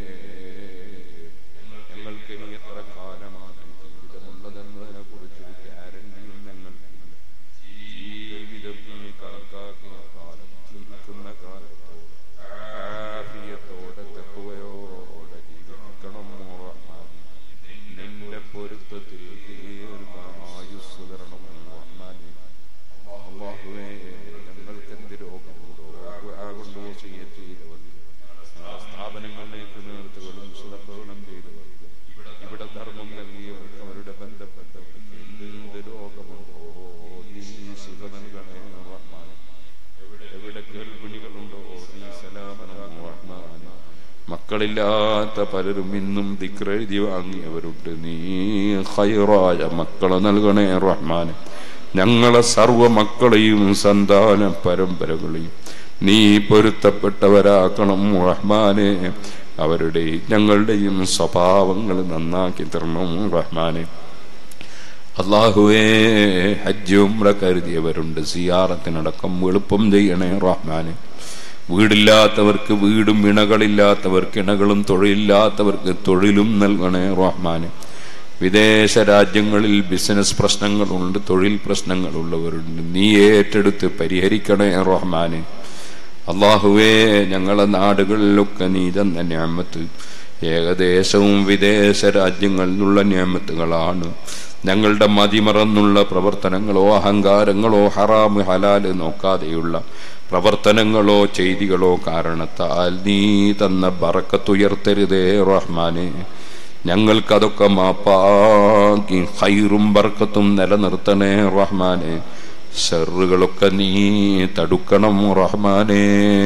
ഞങ്ങൾക്ക് ഇനി എത്ര കാലമാണ് ജീവിതമുള്ളതെന്നതിനെ കുറിച്ചൊരു ഗ്യാരണ്ടിയും ഞങ്ങൾക്കില്ല ജീവിതം നീ കണക്കാക്കിയ കാലം ജീവിക്കുന്ന കാലത്തോടെ ആഫിയത്തോടെ തക്കുവയോടെ ജീവിക്കണം റഹ്മാനെ നിന്റെ പൊരുത്തത്തിൽ ദീർഘായുസ് തരണം റഹ്മാനെ അള്ളാഹുവേ ഞങ്ങൾക്ക് എന്ത് രോഗമുണ്ടോ ദുആ കൊണ്ട് വസിയ്യത്ത് ചെയ്തവർക്ക് ഞങ്ങളുടെ സ്ഥാപനങ്ങളിലേക്ക് നേർത്തുകളും സുലഭകളും ചെയ്തവർക്ക് ഇവിടെ ധർമ്മം നൽകിയവർക്ക് അവരുടെ ബന്ധപ്പെട്ടവർക്ക് എന്ത് രോഗമുണ്ടോ നീ ശിവ നൽകണേ റഹ്മാനെ എവിടെ കേൾവിണികളുണ്ടോ നീ സലാമനാണ് റഹ്മാനെ മക്കളില്ലാത്ത പലരും ഇന്നും ദിക്രെഴുതി വാങ്ങിയവരുണ്ട് നീ ഹൈറായ മക്കളെ നൽകണേ റഹ്മാനെ ഞങ്ങളെ സർവ മക്കളെയും സന്താന പരമ്പരകളെയും നീ പൊരുത്തപ്പെട്ടവരാക്കണം റഹ്മാനെ അവരുടെയും ഞങ്ങളുടെയും സ്വഭാവങ്ങൾ നന്നാക്കി തരണം റഹ്മാനെ അള്ളാഹുവേ ഹജ്ജ് ഉംറ കരുതിയവരുണ്ട് സിയാറത്തിനടക്കം എളുപ്പം ചെയ്യണേ റഹ്മാനെ വീടില്ലാത്തവർക്ക് വീടും ഇണകളില്ലാത്തവർക്ക് ഇണകളും തൊഴിലില്ലാത്തവർക്ക് തൊഴിലും നൽകണേ റഹ്മാനെ വിദേശ രാജ്യങ്ങളിൽ ബിസിനസ് പ്രശ്നങ്ങളുണ്ട് തൊഴിൽ പ്രശ്നങ്ങളുള്ളവരുണ്ട് നീ ഏറ്റെടുത്ത് പരിഹരിക്കണേ റഹ്മാനെ അള്ളാഹുവേ ഞങ്ങളെ നാടുകളിലൊക്കെ നീ തന്ന ഞാമത്ത് ഏകദേശവും വിദേശ രാജ്യങ്ങളിലുള്ള ഞാമത്തുകളാണ് ഞങ്ങളുടെ മതിമറന്നുള്ള പ്രവർത്തനങ്ങളോ അഹങ്കാരങ്ങളോ ഹറാമ് ഹലാല് നോക്കാതെയുള്ള പ്രവർത്തനങ്ങളോ ചെയ്തികളോ കാരണത്താൽ നീ തന്ന ബറക്കത്തുയർത്തരുതേ റഹ്മാനെ ഞങ്ങൾക്കതൊക്കെ മാപ്പാക്കി ഹൈറും ബർക്കത്തും നിലനിർത്തണേ റഹ്മാനെ ഷെറുകളൊക്കെ നീ തടുക്കണം റഹ്മാനേ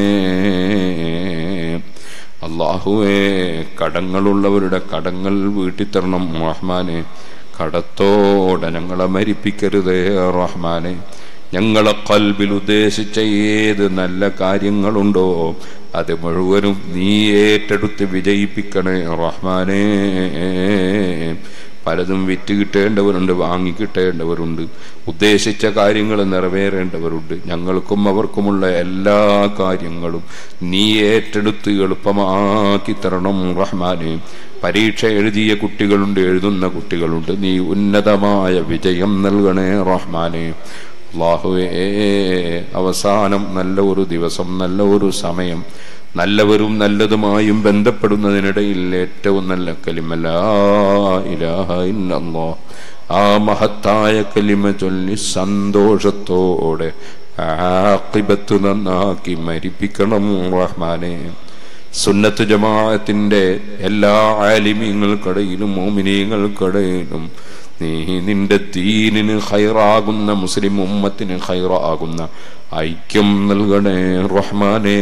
അള്ളാഹുവേ കടങ്ങളുള്ളവരുടെ കടങ്ങൾ വീട്ടിത്തരണം റഹ്മാനെ കടത്തോടെ ഞങ്ങളെ മരിപ്പിക്കരുതേ റഹ്മാനെ ഞങ്ങളെ കൽബിൽ ഉദ്ദേശിച്ച ഏത് നല്ല കാര്യങ്ങളുണ്ടോ അത് മുഴുവനും നീ ഏറ്റെടുത്ത് വിജയിപ്പിക്കണേ റഹ്മാനേ പലതും വിറ്റ് കിട്ടേണ്ടവരുണ്ട് വാങ്ങി കിട്ടേണ്ടവരുണ്ട് ഉദ്ദേശിച്ച കാര്യങ്ങൾ നിറവേറേണ്ടവരുണ്ട് ഞങ്ങൾക്കും അവർക്കുമുള്ള എല്ലാ കാര്യങ്ങളും നീ ഏറ്റെടുത്ത് എളുപ്പമാക്കി തരണം റഹ്മാനെ പരീക്ഷ എഴുതിയ കുട്ടികളുണ്ട് എഴുതുന്ന കുട്ടികളുണ്ട് നീ ഉന്നതമായ വിജയം നൽകണേ റഹ്മാനെ അള്ളാഹുവേ അവസാനം നല്ല ഒരു ദിവസം നല്ല ഒരു സമയം നല്ലവരും നല്ലതുമായും ബന്ധപ്പെടുന്നതിനിടയിൽ ഏറ്റവും നല്ല കലിമല ഇലാഹ ഇല്ലല്ലാ ആ മഹത്തായ കലിമ ചൊല്ലി സന്തോഷത്തോടെ ആക്കിബത്ത് നന്നാക്കി മരിപ്പിക്കണം റഹ്മാനെ സുന്നത്ത് ജമാഅത്തിന്റെ എല്ലാ ആലിമീങ്ങൾക്കിടയിലും മോമിനീങ്ങൾക്കിടയിലും നീ നിന്റെ ദീനിന് ഹൈറാകുന്ന മുസ്ലിം ഉമ്മത്തിന് ഹൈറാകുന്ന ഐക്യം നൽകണേ റഹ്മാനേ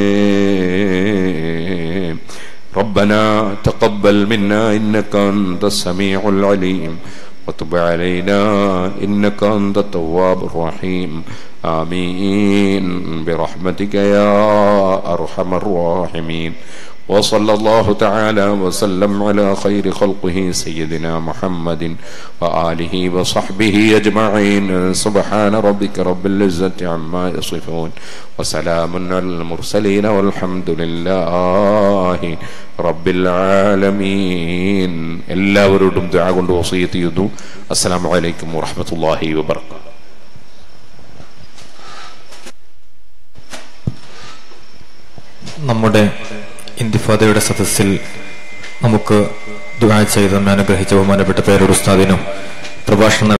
ربنا تقبل منا إنك أنت السميع العليم وتب علينا إنك أنت التواب الرحيم آمين برحمتك يا أرحم الراحمين وصلى الله تعالى وسلم على خير خلقه سيدنا محمد وآله وصحبه أجمعين سبحان ربك رب العزة عما يصفون وسلام على المرسلين والحمد لله رب العالمين എല്ലാവരോടും ദുആ കൊണ്ട് വസീയത്ത് ചെയ്യുന്നു അസ്സലാമു അലൈക്കും വറഹ്മത്തുള്ളാഹി വബറകാതുഹു നമ്മുടെ ഇന്തിഫാദയുടെ സദസ്സിൽ നമുക്ക് ദുആ ചെയ്ത് നമ്മെ അനുഗ്രഹിച്ച ബഹുമാനപ്പെട്ട പേരൊരു ഉസ്താദിനും പ്രഭാഷണം